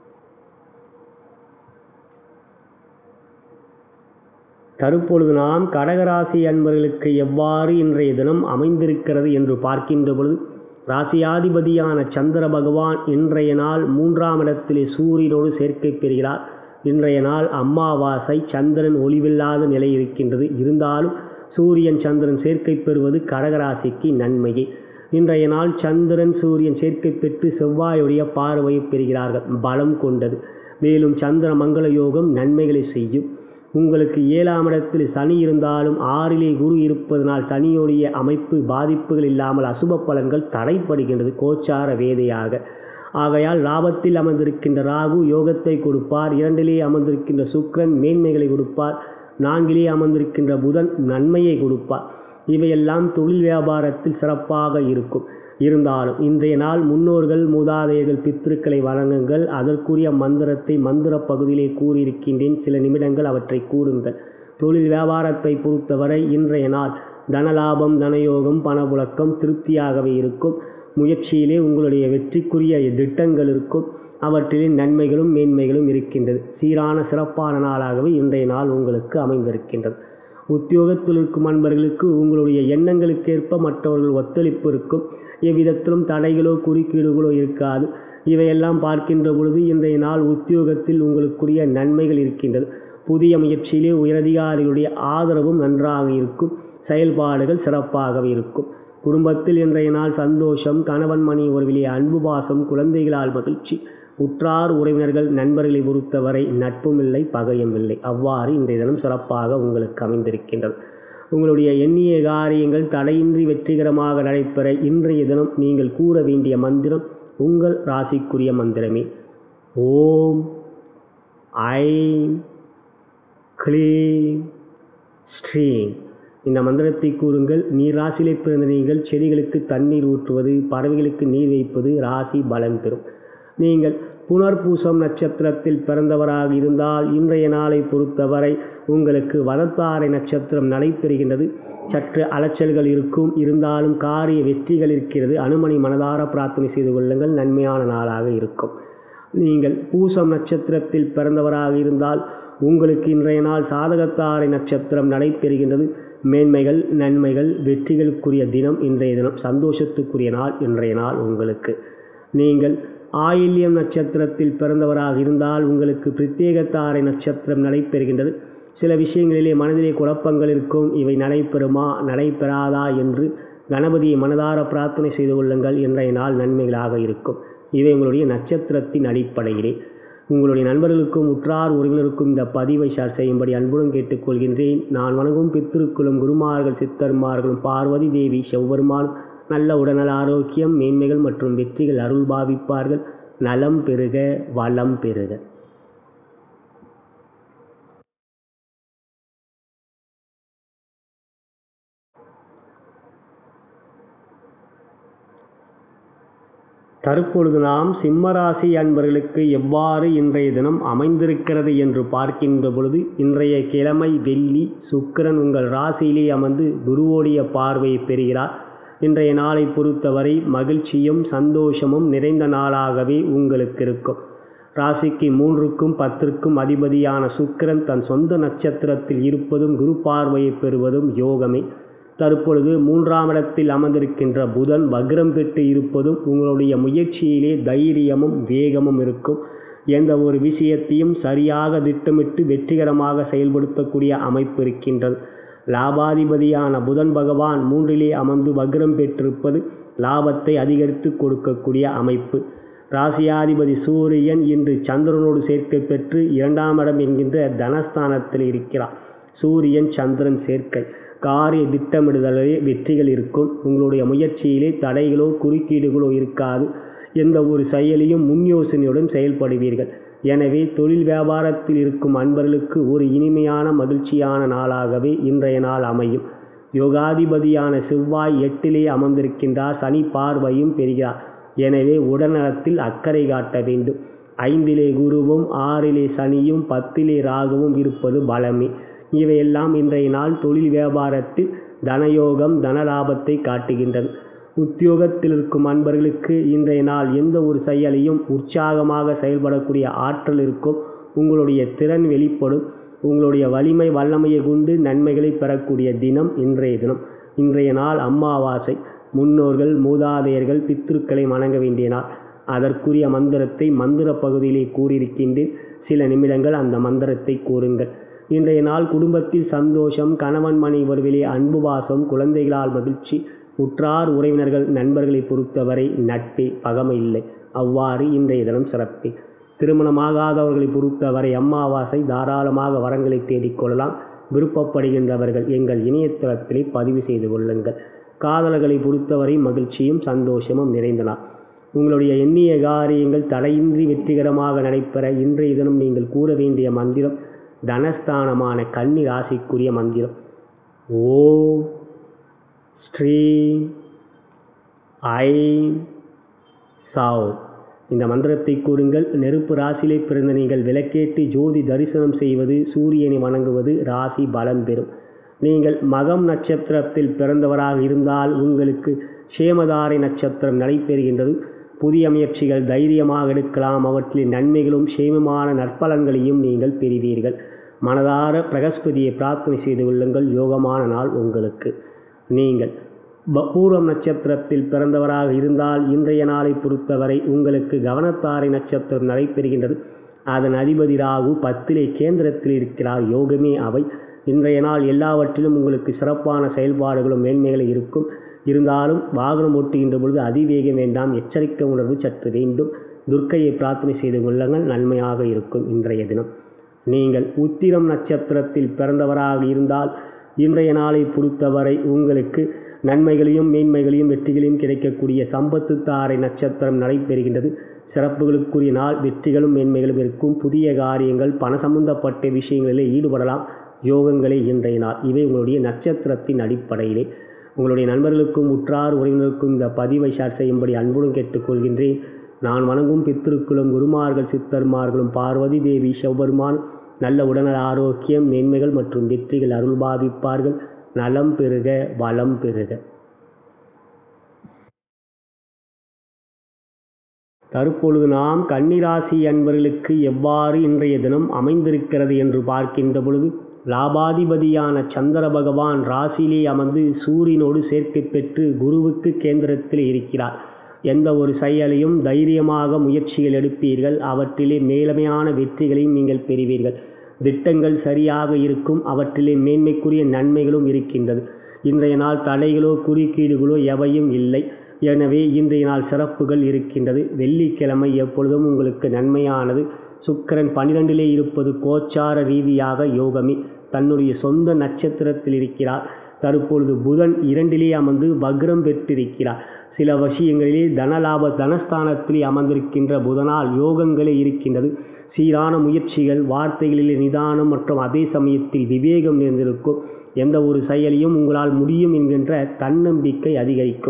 தற்பொழுது நாம் கடகராசி அன்பர்களுக்கு எவ்வாறு இன்றைய தினம் அமைந்திருக்கிறது என்று பார்க்கின்ற பொழுது ராசியாதிபதியான சந்திர பகவான் இன்றைய நாள் மூன்றாம் இடத்திலே சூரியனோடு சேர்க்கை பெறுகிறார் இன்றைய நாள் அம்மாவாசை சந்திரன் ஒளிவில்லாத நிலை இருக்கின்றது இருந்தாலும் சூரியன் சந்திரன் சேர்க்கை பெறுவது கடகராசிக்கு நன்மையே இன்றைய நாள் சந்திரன் சூரியன் சேர்க்கை பெற்று செவ்வாயுடைய பார்வையை பெறுகிறார்கள் பலம் கொண்டது மேலும் சந்திர மங்கள யோகம் நன்மைகளை செய்யும் உங்களுக்கு ஏழாம் இடத்தில் சனி இருந்தாலும் ஆறிலே குரு இருப்பதனால் சனியுடைய அமைப்பு பாதிப்புகள் இல்லாமல் அசுப பலன்கள் தடைப்படுகின்றது கோச்சார வேதையாக ஆகையால் லாபத்தில் அமர்ந்திருக்கின்ற ராகு யோகத்தை கொடுப்பார் இரண்டிலே அமர்ந்திருக்கின்ற சுக்கிரன் மேன்மைகளை கொடுப்பார் நான்கிலே அமர்ந்திருக்கின்ற புதன் நன்மையை கொடுப்பார் இவையெல்லாம் தொழில் வியாபாரத்தில் சிறப்பாக இருக்கும் இருந்தாலும் இன்றைய நாள் முன்னோர்கள் மூதாதையர்கள் பித்திருக்களை வணங்குங்கள் அதற்குரிய மந்திரத்தை மந்திர பகுதியிலே கூறியிருக்கின்றேன் சில நிமிடங்கள் அவற்றை கூறுங்கள் தொழில் வியாபாரத்தை பொறுத்தவரை இன்றைய நாள் தனலாபம் தனயோகம் பணப்புழக்கம் திருப்தியாகவே இருக்கும் முயற்சியிலே உங்களுடைய வெற்றிக்குரிய திட்டங்கள் இருக்கும் அவற்றிலே நன்மைகளும் மேன்மைகளும் இருக்கின்றது சீரான சிறப்பான நாளாகவே இன்றைய நாள் உங்களுக்கு அமைந்திருக்கின்றது உத்தியோகத்தில் இருக்கும் அன்பர்களுக்கு உங்களுடைய எண்ணங்களுக்கேற்ப மற்றவர்கள் ஒத்துழைப்பு இருக்கும் எவ்விதத்திலும் தடைகளோ குறுக்கீடுகளோ இருக்காது இவையெல்லாம் பார்க்கின்ற பொழுது இன்றைய நாள் உத்தியோகத்தில் உங்களுக்குரிய நன்மைகள் இருக்கின்றது புதிய முயற்சியிலே உயரதிகாரிகளுடைய ஆதரவும் நன்றாக இருக்கும் செயல்பாடுகள் சிறப்பாகவே இருக்கும் குடும்பத்தில் இன்றைய நாள் சந்தோஷம் கணவன் மணி உறவிலே அன்பு பாசம் குழந்தைகளால் மகிழ்ச்சி உற்றார் உறவினர்கள் நண்பர்களை பொறுத்தவரை நட்பும் இல்லை பகையும் இல்லை அவ்வாறு இன்றைய தினம் சிறப்பாக உங்களுக்கு அமைந்திருக்கின்றது உங்களுடைய எண்ணிய காரியங்கள் தடையின்றி வெற்றிகரமாக நடைபெற இன்றைய தினம் நீங்கள் கூற வேண்டிய மந்திரம் உங்கள் ராசிக்குரிய மந்திரமே ஓம் ஐ க்ளீம் ஸ்ரீம் இந்த மந்திரத்தை கூறுங்கள் நீர் ராசியிலே பிறந்த நீங்கள் செடிகளுக்கு தண்ணீர் ஊற்றுவது பறவைகளுக்கு நீர் வைப்பது ராசி பலன் பெறும் நீங்கள் புனர்பூசம் நட்சத்திரத்தில் பிறந்தவராக இருந்தால் இன்றைய நாளை பொறுத்தவரை உங்களுக்கு வதத்தாரை நட்சத்திரம் நடைபெறுகின்றது சற்று அலைச்சல்கள் இருக்கும் இருந்தாலும் காரிய வெற்றிகள் இருக்கிறது அனுமணி மனதார பிரார்த்தனை செய்து கொள்ளுங்கள் நன்மையான நாளாக இருக்கும் நீங்கள் பூசம் நட்சத்திரத்தில் பிறந்தவராக இருந்தால் உங்களுக்கு இன்றைய நாள் சாதகத்தாரை நட்சத்திரம் நடைபெறுகின்றது மேன்மைகள் நன்மைகள் வெற்றிகளுக்குரிய தினம் இன்றைய தினம் சந்தோஷத்துக்குரிய நாள் இன்றைய நாள் உங்களுக்கு நீங்கள் ஆயில்யம் நட்சத்திரத்தில் பிறந்தவராக இருந்தால் உங்களுக்கு பிரத்யேகத்தாரை நட்சத்திரம் நடைபெறுகின்றது சில விஷயங்களிலே மனதிலே குழப்பங்கள் இருக்கும் இவை நடைபெறுமா நடைபெறாதா என்று கணபதியை மனதார பிரார்த்தனை செய்து கொள்ளுங்கள் இன்றைய நாள் நன்மைகளாக இருக்கும் இவை உங்களுடைய நட்சத்திரத்தின் அடிப்படையிலே உங்களுடைய நண்பர்களுக்கும் உற்றார் உறவினருக்கும் இந்த பதிவை ஷேர் செய்யும்படி அன்புடன் கேட்டுக்கொள்கின்றேன் நான் வணங்கும் பித்திருக்குளும் குருமார்கள் சித்தர்மார்களும் பார்வதி தேவி செவ்வருமான் நல்ல உடல்நல ஆரோக்கியம் மேன்மைகள் மற்றும் வெற்றிகள் அருள் பாவிப்பார்கள் நலம் பெறுக வளம் பெறுக தற்பொழுது நாம் சிம்மராசி அன்பர்களுக்கு எவ்வாறு இன்றைய தினம் அமைந்திருக்கிறது என்று பார்க்கின்ற பொழுது இன்றைய கிழமை வெள்ளி சுக்கிரன் உங்கள் ராசியிலே அமர்ந்து குருவோடைய பார்வையை பெறுகிறார் இன்றைய நாளை பொறுத்தவரை மகிழ்ச்சியும் சந்தோஷமும் நிறைந்த நாளாகவே உங்களுக்கு இருக்கும் ராசிக்கு மூன்றுக்கும் பத்திற்கும் அதிபதியான சுக்கிரன் தன் சொந்த நட்சத்திரத்தில் இருப்பதும் குரு பார்வையை பெறுவதும் யோகமே தற்பொழுது மூன்றாம் இடத்தில் அமர்ந்திருக்கின்ற புதன் வக்ரம் பெற்று இருப்பதும் உங்களுடைய முயற்சியிலே தைரியமும் வேகமும் இருக்கும் எந்த ஒரு விஷயத்தையும் சரியாக திட்டமிட்டு வெற்றிகரமாக செயல்படுத்தக்கூடிய அமைப்பு இருக்கின்றது லாபாதிபதியான புதன் பகவான் மூன்றிலே அமர்ந்து வக்ரம் பெற்றிருப்பது லாபத்தை அதிகரித்து கொடுக்கக்கூடிய அமைப்பு ராசியாதிபதி சூரியன் இன்று சந்திரனோடு சேர்க்கை பெற்று இரண்டாம் இடம் என்கின்ற தனஸ்தானத்தில் இருக்கிறார் சூரியன் சந்திரன் சேர்க்கை காரிய திட்டமிடுதலே வெற்றிகள் இருக்கும் உங்களுடைய முயற்சியிலே தடைகளோ குறுக்கீடுகளோ இருக்காது எந்த ஒரு செயலையும் முன் யோசனையுடன் செயல்படுவீர்கள் எனவே தொழில் வியாபாரத்தில் இருக்கும் அன்பர்களுக்கு ஒரு இனிமையான மகிழ்ச்சியான நாளாகவே இன்றைய நாள் அமையும் யோகாதிபதியான செவ்வாய் எட்டிலே அமர்ந்திருக்கின்றார் சனி பார்வையும் பெறுகிறார் எனவே உடல்நலத்தில் அக்கறை காட்ட வேண்டும் ஐந்திலே குருவும் ஆறிலே சனியும் பத்திலே ராகுவும் இருப்பது பலமே இவையெல்லாம் இன்றைய நாள் தொழில் வியாபாரத்தில் தனயோகம் தனலாபத்தை காட்டுகின்றது உத்தியோகத்தில் இருக்கும் அன்பர்களுக்கு இன்றைய நாள் எந்த ஒரு செயலையும் உற்சாகமாக செயல்படக்கூடிய ஆற்றல் இருக்கும் உங்களுடைய திறன் வெளிப்படும் உங்களுடைய வலிமை வல்லமையை கொண்டு நன்மைகளை பெறக்கூடிய தினம் இன்றைய தினம் இன்றைய நாள் அம்மாவாசை முன்னோர்கள் மூதாதையர்கள் பித்ருக்களை வணங்க வேண்டிய நாள் அதற்குரிய மந்திரத்தை மந்திர பகுதியிலே கூறியிருக்கின்றேன் சில நிமிடங்கள் அந்த மந்திரத்தை கூறுங்கள் இன்றைய நாள் குடும்பத்தில் சந்தோஷம் கணவன் மனை உறவிலே அன்பு வாசம் குழந்தைகளால் மகிழ்ச்சி உற்றார் உறவினர்கள் நண்பர்களை பொறுத்தவரை நட்பே பகமை இல்லை அவ்வாறு இன்றைய தினம் சிறப்பே திருமணமாகாதவர்களை பொறுத்தவரை அம்மாவாசை தாராளமாக வரங்களை தேடிக்கொள்ளலாம் விருப்பப்படுகின்றவர்கள் எங்கள் இணையதளத்திலே பதிவு செய்து கொள்ளுங்கள் காதலர்களை பொறுத்தவரை மகிழ்ச்சியும் சந்தோஷமும் நிறைந்தனர் உங்களுடைய எண்ணிய காரியங்கள் தடையின்றி வெற்றிகரமாக நடைபெற இன்றைய தினம் நீங்கள் கூற வேண்டிய மந்திரம் தனஸ்தானமான கன்னி ராசிக்குரிய மந்திரம் ஓ ஸ்ரீ ஐ சாவ் இந்த மந்திரத்தை கூறுங்கள் நெருப்பு ராசியிலே பிறந்த நீங்கள் விளக்கேற்றி ஜோதி தரிசனம் செய்வது சூரியனை வணங்குவது ராசி பலம் பெறும் நீங்கள் மகம் நட்சத்திரத்தில் பிறந்தவராக இருந்தால் உங்களுக்கு சேமதாரை நட்சத்திரம் நடைபெறுகின்றது புதிய முயற்சிகள் தைரியமாக எடுக்கலாம் அவற்றில் நன்மைகளும் சேமமான நற்பலன்களையும் நீங்கள் பெறுவீர்கள் மனதார பிரகஸ்பதியை பிரார்த்தனை செய்து கொள்ளுங்கள் யோகமான நாள் உங்களுக்கு நீங்கள் பூர்வம் நட்சத்திரத்தில் பிறந்தவராக இருந்தால் இன்றைய நாளை பொறுத்தவரை உங்களுக்கு கவனத்தாரை நட்சத்திரம் நடைபெறுகின்றது அதன் அதிபதி ராகு பத்திலே கேந்திரத்தில் இருக்கிறார் யோகமே அவை இன்றைய நாள் எல்லாவற்றிலும் உங்களுக்கு சிறப்பான செயல்பாடுகளும் மேன்மைகளும் இருக்கும் இருந்தாலும் வாகனம் ஓட்டுகின்ற பொழுது அதிவேகம் வேண்டாம் எச்சரிக்கை உணர்வு சற்று வேண்டும் துர்க்கையை பிரார்த்தனை செய்து கொள்ளுங்கள் நன்மையாக இருக்கும் இன்றைய தினம் நீங்கள் உத்திரம் நட்சத்திரத்தில் பிறந்தவராக இருந்தால் இன்றைய நாளை பொறுத்தவரை உங்களுக்கு நன்மைகளையும் மேன்மைகளையும் வெற்றிகளையும் கிடைக்கக்கூடிய சம்பத்து தாரை நட்சத்திரம் நடைபெறுகின்றது சிறப்புகளுக்குரிய நாள் வெற்றிகளும் மேன்மைகளும் இருக்கும் புதிய காரியங்கள் பண சம்பந்தப்பட்ட விஷயங்களிலே ஈடுபடலாம் யோகங்களே இன்றைய நாள் இவை உங்களுடைய நட்சத்திரத்தின் அடிப்படையிலே உங்களுடைய நண்பர்களுக்கும் உற்றார் உறவினருக்கும் இந்த பதிவை ஷேர் செய்யும்படி அன்புடன் கேட்டுக்கொள்கின்றேன் நான் வணங்கும் பித்திருக்களும் குருமார்கள் சித்தர்மார்களும் பார்வதி தேவி சிவபெருமான் நல்ல உடல்நல ஆரோக்கியம் மேன்மைகள் மற்றும் வெற்றிகள் அருள் பாவிப்பார்கள் நலம் பெறுக வளம் பெறுக தற்பொழுது நாம் கன்னிராசி அன்பர்களுக்கு எவ்வாறு இன்றைய தினம் அமைந்திருக்கிறது என்று பார்க்கின்ற பொழுது லாபாதிபதியான சந்திர பகவான் ராசியிலே அமர்ந்து சூரியனோடு சேர்க்கை பெற்று குருவுக்கு கேந்திரத்தில் இருக்கிறார் எந்த ஒரு செயலையும் தைரியமாக முயற்சிகள் எடுப்பீர்கள் அவற்றிலே மேலமையான வெற்றிகளையும் நீங்கள் பெறுவீர்கள் திட்டங்கள் சரியாக இருக்கும் அவற்றிலே மேன்மைக்குரிய நன்மைகளும் இருக்கின்றது இன்றைய நாள் தடைகளோ குறுக்கீடுகளோ எவையும் இல்லை எனவே இன்றைய நாள் சிறப்புகள் இருக்கின்றது வெள்ளிக்கிழமை எப்பொழுதும் உங்களுக்கு நன்மையானது சுக்கிரன் பனிரெண்டிலே இருப்பது கோச்சார ரீதியாக யோகமே தன்னுடைய சொந்த நட்சத்திரத்தில் இருக்கிறார் தற்பொழுது புதன் இரண்டிலே அமர்ந்து வக்ரம் பெற்றிருக்கிறார் சில விஷயங்களிலே தனலாப தனஸ்தானத்திலே அமர்ந்திருக்கின்ற புதனால் யோகங்களே இருக்கின்றது சீரான முயற்சிகள் வார்த்தைகளிலே நிதானம் மற்றும் அதே சமயத்தில் விவேகம் நிறைந்திருக்கும் எந்த ஒரு செயலையும் உங்களால் முடியும் என்கின்ற தன்னம்பிக்கை அதிகரிக்கும்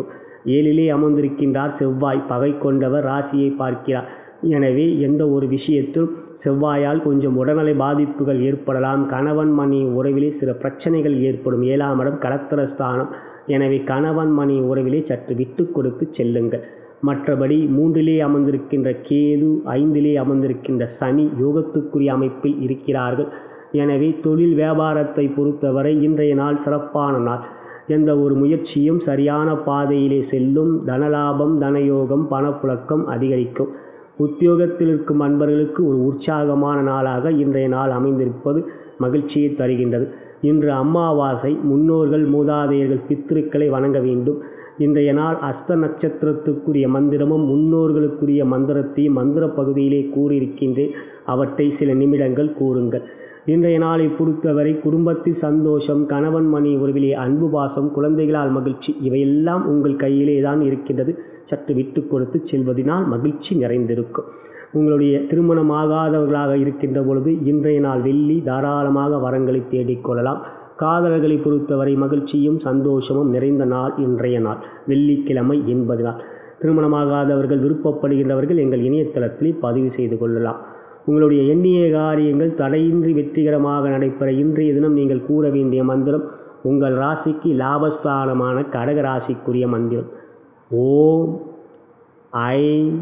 ஏழிலே அமர்ந்திருக்கின்றார் செவ்வாய் பகை கொண்டவர் ராசியை பார்க்கிறார் எனவே எந்த ஒரு விஷயத்திலும் செவ்வாயால் கொஞ்சம் உடல்நலை பாதிப்புகள் ஏற்படலாம் கணவன் மணி உறவிலே சில பிரச்சனைகள் ஏற்படும் ஏழாம் இடம் கடத்திரஸ்தானம் எனவே கணவன் மணி உறவிலே சற்று விட்டு கொடுத்து செல்லுங்கள் மற்றபடி மூன்றிலே அமர்ந்திருக்கின்ற கேது ஐந்திலே அமர்ந்திருக்கின்ற சனி யோகத்துக்குரிய அமைப்பில் இருக்கிறார்கள் எனவே தொழில் வியாபாரத்தை பொறுத்தவரை இன்றைய நாள் சிறப்பான நாள் எந்த ஒரு முயற்சியும் சரியான பாதையிலே செல்லும் தனலாபம் தனயோகம் பணப்புழக்கம் அதிகரிக்கும் உத்தியோகத்தில் இருக்கும் அன்பர்களுக்கு ஒரு உற்சாகமான நாளாக இன்றைய நாள் அமைந்திருப்பது மகிழ்ச்சியை தருகின்றது இன்று அமாவாசை முன்னோர்கள் மூதாதையர்கள் பித்திருக்களை வணங்க வேண்டும் இன்றைய நாள் அஸ்த நட்சத்திரத்துக்குரிய மந்திரமும் முன்னோர்களுக்குரிய மந்திரத்தையும் மந்திர பகுதியிலே கூறியிருக்கின்றேன் அவற்றை சில நிமிடங்கள் கூறுங்கள் இன்றைய நாளை பொறுத்தவரை குடும்பத்தில் சந்தோஷம் கணவன் மணி உறவிலே அன்பு பாசம் குழந்தைகளால் மகிழ்ச்சி இவையெல்லாம் உங்கள் கையிலே தான் இருக்கின்றது சற்று விட்டு கொடுத்து செல்வதனால் மகிழ்ச்சி நிறைந்திருக்கும் உங்களுடைய திருமணமாகாதவர்களாக இருக்கின்ற பொழுது இன்றைய நாள் வெள்ளி தாராளமாக வரங்களை தேடிக்கொள்ளலாம் காதலர்களை பொறுத்தவரை மகிழ்ச்சியும் சந்தோஷமும் நிறைந்த நாள் இன்றைய நாள் வெள்ளிக்கிழமை என்பது நாள் திருமணமாகாதவர்கள் விருப்பப்படுகின்றவர்கள் எங்கள் இணையதளத்தில் பதிவு செய்து கொள்ளலாம் உங்களுடைய எண்ணிய காரியங்கள் தடையின்றி வெற்றிகரமாக நடைபெற இன்றைய தினம் நீங்கள் கூற வேண்டிய மந்திரம் உங்கள் ராசிக்கு லாபஸ்தானமான கடக ராசிக்குரிய மந்திரம் ஓம் ஐம்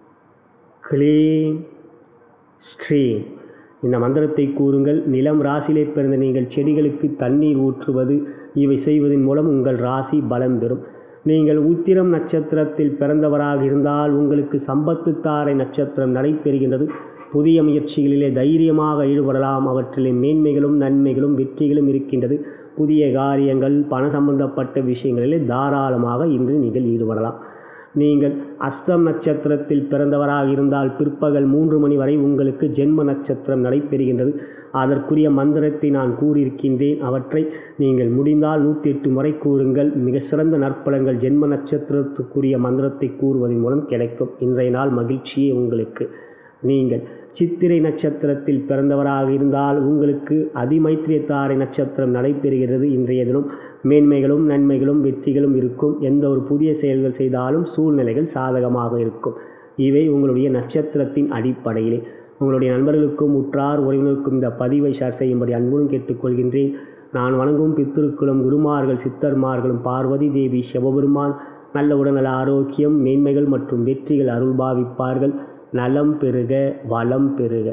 க்ளீம் ஸ்ரீம் இந்த மந்திரத்தை கூறுங்கள் நிலம் ராசியிலே பிறந்த நீங்கள் செடிகளுக்கு தண்ணீர் ஊற்றுவது இவை செய்வதன் மூலம் உங்கள் ராசி பலம் பெறும் நீங்கள் உத்திரம் நட்சத்திரத்தில் பிறந்தவராக இருந்தால் உங்களுக்கு சம்பத்து தாரை நட்சத்திரம் நடைபெறுகின்றது புதிய முயற்சிகளிலே தைரியமாக ஈடுபடலாம் அவற்றிலே மேன்மைகளும் நன்மைகளும் வெற்றிகளும் இருக்கின்றது புதிய காரியங்கள் பண சம்பந்தப்பட்ட விஷயங்களிலே தாராளமாக இன்று நீங்கள் ஈடுபடலாம் நீங்கள் அஸ்தம் நட்சத்திரத்தில் பிறந்தவராக இருந்தால் பிற்பகல் மூன்று மணி வரை உங்களுக்கு ஜென்ம நட்சத்திரம் நடைபெறுகின்றது அதற்குரிய மந்திரத்தை நான் கூறியிருக்கின்றேன் அவற்றை நீங்கள் முடிந்தால் நூற்றி எட்டு முறை கூறுங்கள் மிக சிறந்த நற்பலங்கள் ஜென்ம நட்சத்திரத்துக்குரிய மந்திரத்தை கூறுவதன் மூலம் கிடைக்கும் இன்றைய நாள் மகிழ்ச்சியே உங்களுக்கு நீங்கள் சித்திரை நட்சத்திரத்தில் பிறந்தவராக இருந்தால் உங்களுக்கு அதிமைத்திரியத்தாரை நட்சத்திரம் நடைபெறுகிறது இன்றைய தினம் மேன்மைகளும் நன்மைகளும் வெற்றிகளும் இருக்கும் எந்த ஒரு புதிய செயல்கள் செய்தாலும் சூழ்நிலைகள் சாதகமாக இருக்கும் இவை உங்களுடைய நட்சத்திரத்தின் அடிப்படையிலே உங்களுடைய நண்பர்களுக்கும் உற்றார் உறவினருக்கும் இந்த பதிவை ஷேர் செய்யும்படி அன்புடன் கேட்டுக்கொள்கின்றேன் நான் வணங்கும் பித்திருக்குளம் குருமார்கள் சித்தர்மார்களும் பார்வதி தேவி சிவபெருமான் நல்ல உடல்நல ஆரோக்கியம் மேன்மைகள் மற்றும் வெற்றிகள் அருள் பாவிப்பார்கள் நலம் பெறுக வளம் பெறுக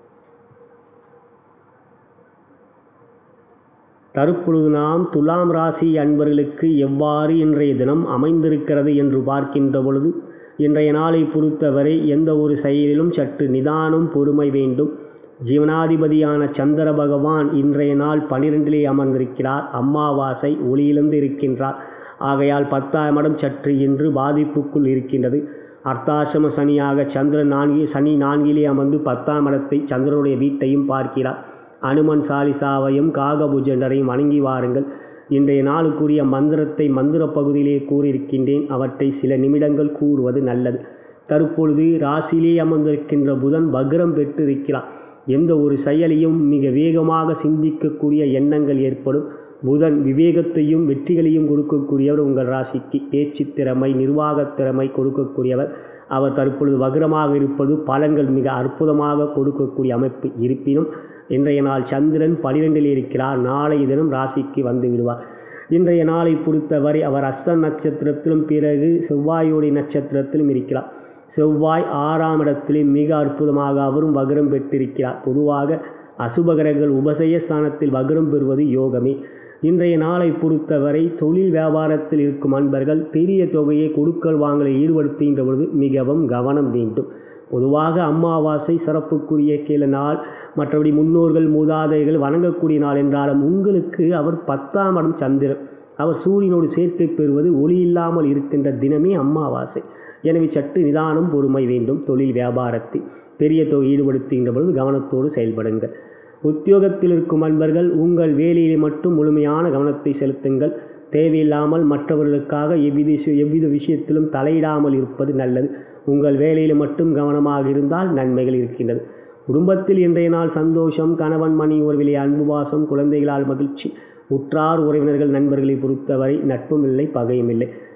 தற்பொழுது நாம் துலாம் ராசி அன்பர்களுக்கு எவ்வாறு இன்றைய தினம் அமைந்திருக்கிறது என்று பார்க்கின்ற பொழுது இன்றைய நாளை பொறுத்தவரை எந்த ஒரு செயலிலும் சற்று நிதானம் பொறுமை வேண்டும் ஜீவனாதிபதியான சந்திர பகவான் இன்றைய நாள் பனிரெண்டிலே அமர்ந்திருக்கிறார் அம்மாவாசை ஒளியிலிருந்து இருக்கின்றார் ஆகையால் பத்தாம் இடம் சற்று இன்று பாதிப்புக்குள் இருக்கின்றது அர்த்தாசிரம சனியாக சந்திரன் நான்கு சனி நான்கிலே அமர்ந்து பத்தாம் இடத்தை சந்திரனுடைய வீட்டையும் பார்க்கிறார் அனுமன் சாலிசாவையும் காகபுஜண்டரையும் வணங்கி வாருங்கள் இன்றைய நாளுக்குரிய மந்திரத்தை மந்திர பகுதியிலே கூறியிருக்கின்றேன் அவற்றை சில நிமிடங்கள் கூறுவது நல்லது தற்பொழுது ராசியிலே அமர்ந்திருக்கின்ற புதன் வக்ரம் பெற்றிருக்கிறார் எந்த ஒரு செயலையும் மிக வேகமாக சிந்திக்கக்கூடிய எண்ணங்கள் ஏற்படும் புதன் விவேகத்தையும் வெற்றிகளையும் கொடுக்கக்கூடியவர் உங்கள் ராசிக்கு பேச்சு திறமை நிர்வாகத் திறமை கொடுக்கக்கூடியவர் அவர் தற்பொழுது வக்ரமாக இருப்பது பலன்கள் மிக அற்புதமாக கொடுக்கக்கூடிய அமைப்பு இருப்பினும் இன்றைய நாள் சந்திரன் பனிரெண்டில் இருக்கிறார் நாளைய தினம் ராசிக்கு வந்து விடுவார் இன்றைய நாளை பொறுத்தவரை அவர் அஸ்த நட்சத்திரத்திலும் பிறகு செவ்வாயுடைய நட்சத்திரத்திலும் இருக்கிறார் செவ்வாய் ஆறாம் இடத்திலே மிக அற்புதமாக அவரும் வக்ரம் பெற்றிருக்கிறார் பொதுவாக அசுபகரங்கள் உபசய ஸ்தானத்தில் வக்ரம் பெறுவது யோகமே இன்றைய நாளை பொறுத்தவரை தொழில் வியாபாரத்தில் இருக்கும் அன்பர்கள் பெரிய தொகையை கொடுக்கல் வாங்கலை ஈடுபடுத்துகின்ற பொழுது மிகவும் கவனம் வேண்டும் பொதுவாக அமாவாசை சிறப்புக்குரிய கீழ நாள் மற்றபடி முன்னோர்கள் மூதாதைகள் வணங்கக்கூடிய நாள் என்றாலும் உங்களுக்கு அவர் பத்தாம் இடம் சந்திரன் அவர் சூரியனோடு சேர்க்கை பெறுவது ஒளி இல்லாமல் இருக்கின்ற தினமே அமாவாசை எனவே சற்று நிதானம் பொறுமை வேண்டும் தொழில் வியாபாரத்தில் பெரிய தொகை ஈடுபடுத்துகின்ற பொழுது கவனத்தோடு செயல்படுங்கள் உத்தியோகத்தில் இருக்கும் அன்பர்கள் உங்கள் வேலையிலே மட்டும் முழுமையான கவனத்தை செலுத்துங்கள் தேவையில்லாமல் மற்றவர்களுக்காக எவ்வித எவ்வித விஷயத்திலும் தலையிடாமல் இருப்பது நல்லது உங்கள் வேலையில் மட்டும் கவனமாக இருந்தால் நன்மைகள் இருக்கின்றது குடும்பத்தில் இன்றைய நாள் சந்தோஷம் கணவன் மணி உறவிலே அன்பு வாசம் குழந்தைகளால் மகிழ்ச்சி உற்றார் உறவினர்கள் நண்பர்களை பொறுத்தவரை நட்பும் இல்லை பகையும் இல்லை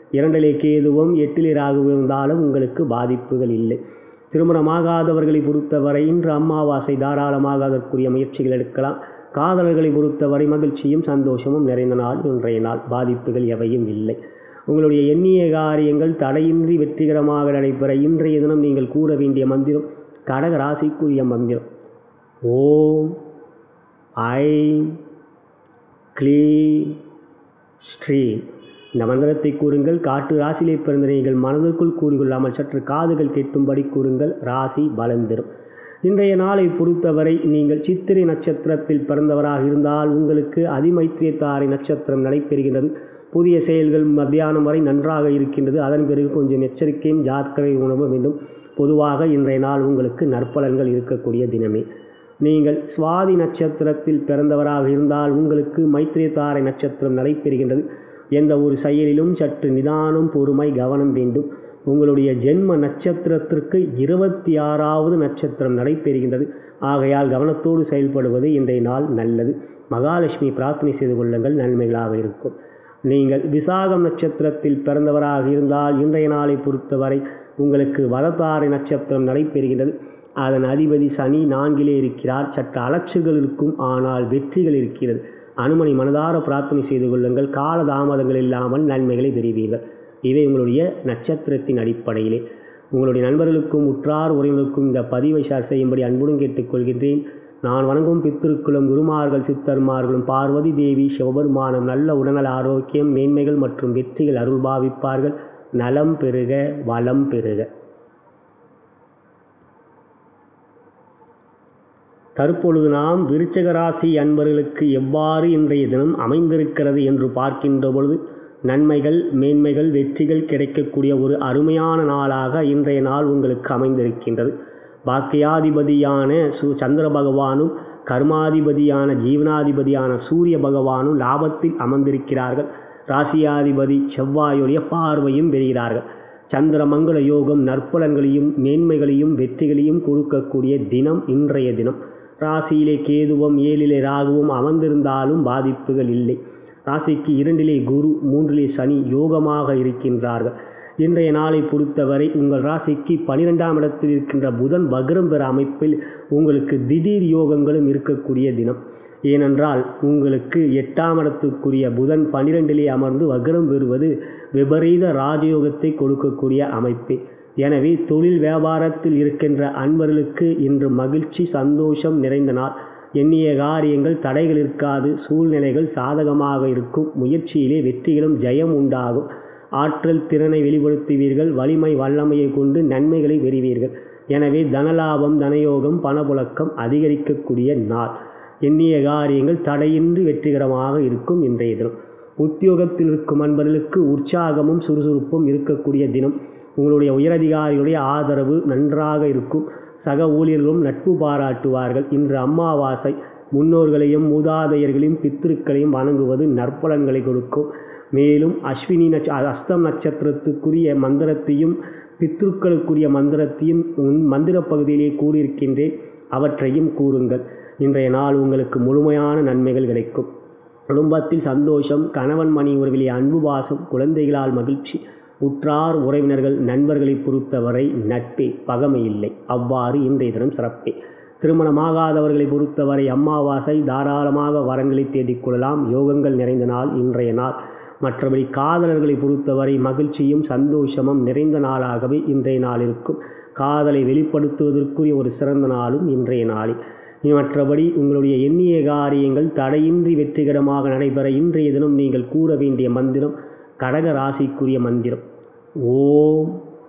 இரண்டிலே கேதுவும் எட்டிலே ராகுவும் இருந்தாலும் உங்களுக்கு பாதிப்புகள் இல்லை திருமணமாகாதவர்களை பொறுத்தவரை இன்று அமாவாசை தாராளமாக அதற்குரிய முயற்சிகள் எடுக்கலாம் காதலர்களை பொறுத்தவரை மகிழ்ச்சியும் சந்தோஷமும் நிறைந்த நாள் இன்றைய நாள் பாதிப்புகள் எவையும் இல்லை உங்களுடைய எண்ணிய காரியங்கள் தடையின்றி வெற்றிகரமாக நடைபெற இன்றைய தினம் நீங்கள் கூற வேண்டிய மந்திரம் கடக ராசிக்குரிய மந்திரம் ஓம் ஐ க்ளீ ஸ்ரீ இந்த மந்திரத்தை கூறுங்கள் காட்டு ராசியிலே பிறந்த நீங்கள் மனதிற்குள் கூறிக்கொள்ளாமல் சற்று காதுகள் கேட்கும்படி கூறுங்கள் ராசி பலம் பெறும் இன்றைய நாளை பொறுத்தவரை நீங்கள் சித்திரை நட்சத்திரத்தில் பிறந்தவராக இருந்தால் உங்களுக்கு அதிமைத்திரியத்தாரை நட்சத்திரம் நடைபெறுகிறது புதிய செயல்கள் மத்தியானம் வரை நன்றாக இருக்கின்றது அதன் பிறகு கொஞ்சம் எச்சரிக்கையும் ஜாக்கிரதை உணவு வேண்டும் பொதுவாக இன்றைய நாள் உங்களுக்கு நற்பலன்கள் இருக்கக்கூடிய தினமே நீங்கள் சுவாதி நட்சத்திரத்தில் பிறந்தவராக இருந்தால் உங்களுக்கு மைத்திரியத்தாரை நட்சத்திரம் நடைபெறுகின்றது எந்த ஒரு செயலிலும் சற்று நிதானம் பொறுமை கவனம் வேண்டும் உங்களுடைய ஜென்ம நட்சத்திரத்திற்கு இருபத்தி ஆறாவது நட்சத்திரம் நடைபெறுகின்றது ஆகையால் கவனத்தோடு செயல்படுவது இன்றைய நாள் நல்லது மகாலட்சுமி பிரார்த்தனை செய்து கொள்ளுங்கள் நன்மைகளாக இருக்கும் நீங்கள் விசாகம் நட்சத்திரத்தில் பிறந்தவராக இருந்தால் இன்றைய நாளை பொறுத்தவரை உங்களுக்கு வலத்தாரை நட்சத்திரம் நடைபெறுகின்றது அதன் அதிபதி சனி நான்கிலே இருக்கிறார் சற்று அலட்சிகள் இருக்கும் ஆனால் வெற்றிகள் இருக்கிறது அனுமனை மனதார பிரார்த்தனை செய்து கொள்ளுங்கள் கால தாமதங்கள் இல்லாமல் நன்மைகளை பெறுவீர்கள் இவை உங்களுடைய நட்சத்திரத்தின் அடிப்படையிலே உங்களுடைய நண்பர்களுக்கும் உற்றார் உறவினருக்கும் இந்த பதிவை ஷேர் செய்யும்படி அன்புடன் கேட்டுக்கொள்கின்றேன் நான் வணங்கும் பித்திருக்குளும் குருமார்கள் சித்தர்மார்களும் பார்வதி தேவி சிவபெருமானம் நல்ல உடல்நல ஆரோக்கியம் மேன்மைகள் மற்றும் வெற்றிகள் அருள் பாவிப்பார்கள் நலம் பெறுக வளம் பெறுக தற்பொழுது நாம் விருச்சக ராசி அன்பர்களுக்கு எவ்வாறு இன்றைய தினம் அமைந்திருக்கிறது என்று பார்க்கின்ற பொழுது நன்மைகள் மேன்மைகள் வெற்றிகள் கிடைக்கக்கூடிய ஒரு அருமையான நாளாக இன்றைய நாள் உங்களுக்கு அமைந்திருக்கின்றது பாக்கியாதிபதியான சு சந்திர பகவானும் கர்மாதிபதியான ஜீவனாதிபதியான சூரிய பகவானும் லாபத்தில் அமர்ந்திருக்கிறார்கள் ராசியாதிபதி செவ்வாயுடைய பார்வையும் பெறுகிறார்கள் சந்திரமங்கள யோகம் நற்பலன்களையும் மேன்மைகளையும் வெற்றிகளையும் கொடுக்கக்கூடிய தினம் இன்றைய தினம் ராசியிலே கேதுவும் ஏழிலே ராகுவும் அமர்ந்திருந்தாலும் பாதிப்புகள் இல்லை ராசிக்கு இரண்டிலே குரு மூன்றிலே சனி யோகமாக இருக்கின்றார்கள் இன்றைய நாளை பொறுத்தவரை உங்கள் ராசிக்கு பனிரெண்டாம் இடத்தில் இருக்கின்ற புதன் வக்ரம் பெற அமைப்பில் உங்களுக்கு திடீர் யோகங்களும் இருக்கக்கூடிய தினம் ஏனென்றால் உங்களுக்கு எட்டாம் இடத்துக்குரிய புதன் பனிரெண்டிலே அமர்ந்து வக்ரம் பெறுவது விபரீத ராஜயோகத்தை கொடுக்கக்கூடிய அமைப்பே எனவே தொழில் வியாபாரத்தில் இருக்கின்ற அன்பர்களுக்கு இன்று மகிழ்ச்சி சந்தோஷம் நிறைந்த நாள் எண்ணிய காரியங்கள் தடைகள் இருக்காது சூழ்நிலைகள் சாதகமாக இருக்கும் முயற்சியிலே வெற்றிகளும் ஜெயம் உண்டாகும் ஆற்றல் திறனை வெளிப்படுத்துவீர்கள் வலிமை வல்லமையை கொண்டு நன்மைகளை பெறுவீர்கள் எனவே தனலாபம் தனயோகம் பணப்புழக்கம் அதிகரிக்கக்கூடிய நாள் எண்ணிய காரியங்கள் தடையின்றி வெற்றிகரமாக இருக்கும் இன்றைய தினம் உத்தியோகத்தில் இருக்கும் அன்பர்களுக்கு உற்சாகமும் சுறுசுறுப்பும் இருக்கக்கூடிய தினம் உங்களுடைய உயரதிகாரிகளுடைய ஆதரவு நன்றாக இருக்கும் சக ஊழியர்களும் நட்பு பாராட்டுவார்கள் இன்று அமாவாசை முன்னோர்களையும் மூதாதையர்களையும் பித்திருக்களையும் வணங்குவது நற்பலன்களை கொடுக்கும் மேலும் அஸ்வினி நட்ச அஸ்தம் நட்சத்திரத்துக்குரிய மந்திரத்தையும் பித்ருக்களுக்குரிய மந்திரத்தையும் மந்திர பகுதியிலே கூறியிருக்கின்றேன் அவற்றையும் கூறுங்கள் இன்றைய நாள் உங்களுக்கு முழுமையான நன்மைகள் கிடைக்கும் குடும்பத்தில் சந்தோஷம் கணவன் மணி உறவிலே அன்பு பாசம் குழந்தைகளால் மகிழ்ச்சி உற்றார் உறவினர்கள் நண்பர்களை பொறுத்தவரை நட்பே பகமை இல்லை அவ்வாறு இன்றைய தினம் சிறப்பே திருமணமாகாதவர்களை பொறுத்தவரை அமாவாசை தாராளமாக வரங்களை தேடிக்கொள்ளலாம் யோகங்கள் நிறைந்த நாள் இன்றைய நாள் மற்றபடி காதலர்களை பொறுத்தவரை மகிழ்ச்சியும் சந்தோஷமும் நிறைந்த நாளாகவே இன்றைய நாள் இருக்கும் காதலை வெளிப்படுத்துவதற்குரிய ஒரு சிறந்த நாளும் இன்றைய நாளில் மற்றபடி உங்களுடைய எண்ணிய காரியங்கள் தடையின்றி வெற்றிகரமாக நடைபெற இன்றைய தினம் நீங்கள் கூற வேண்டிய மந்திரம் கடக ராசிக்குரிய மந்திரம் ஓம்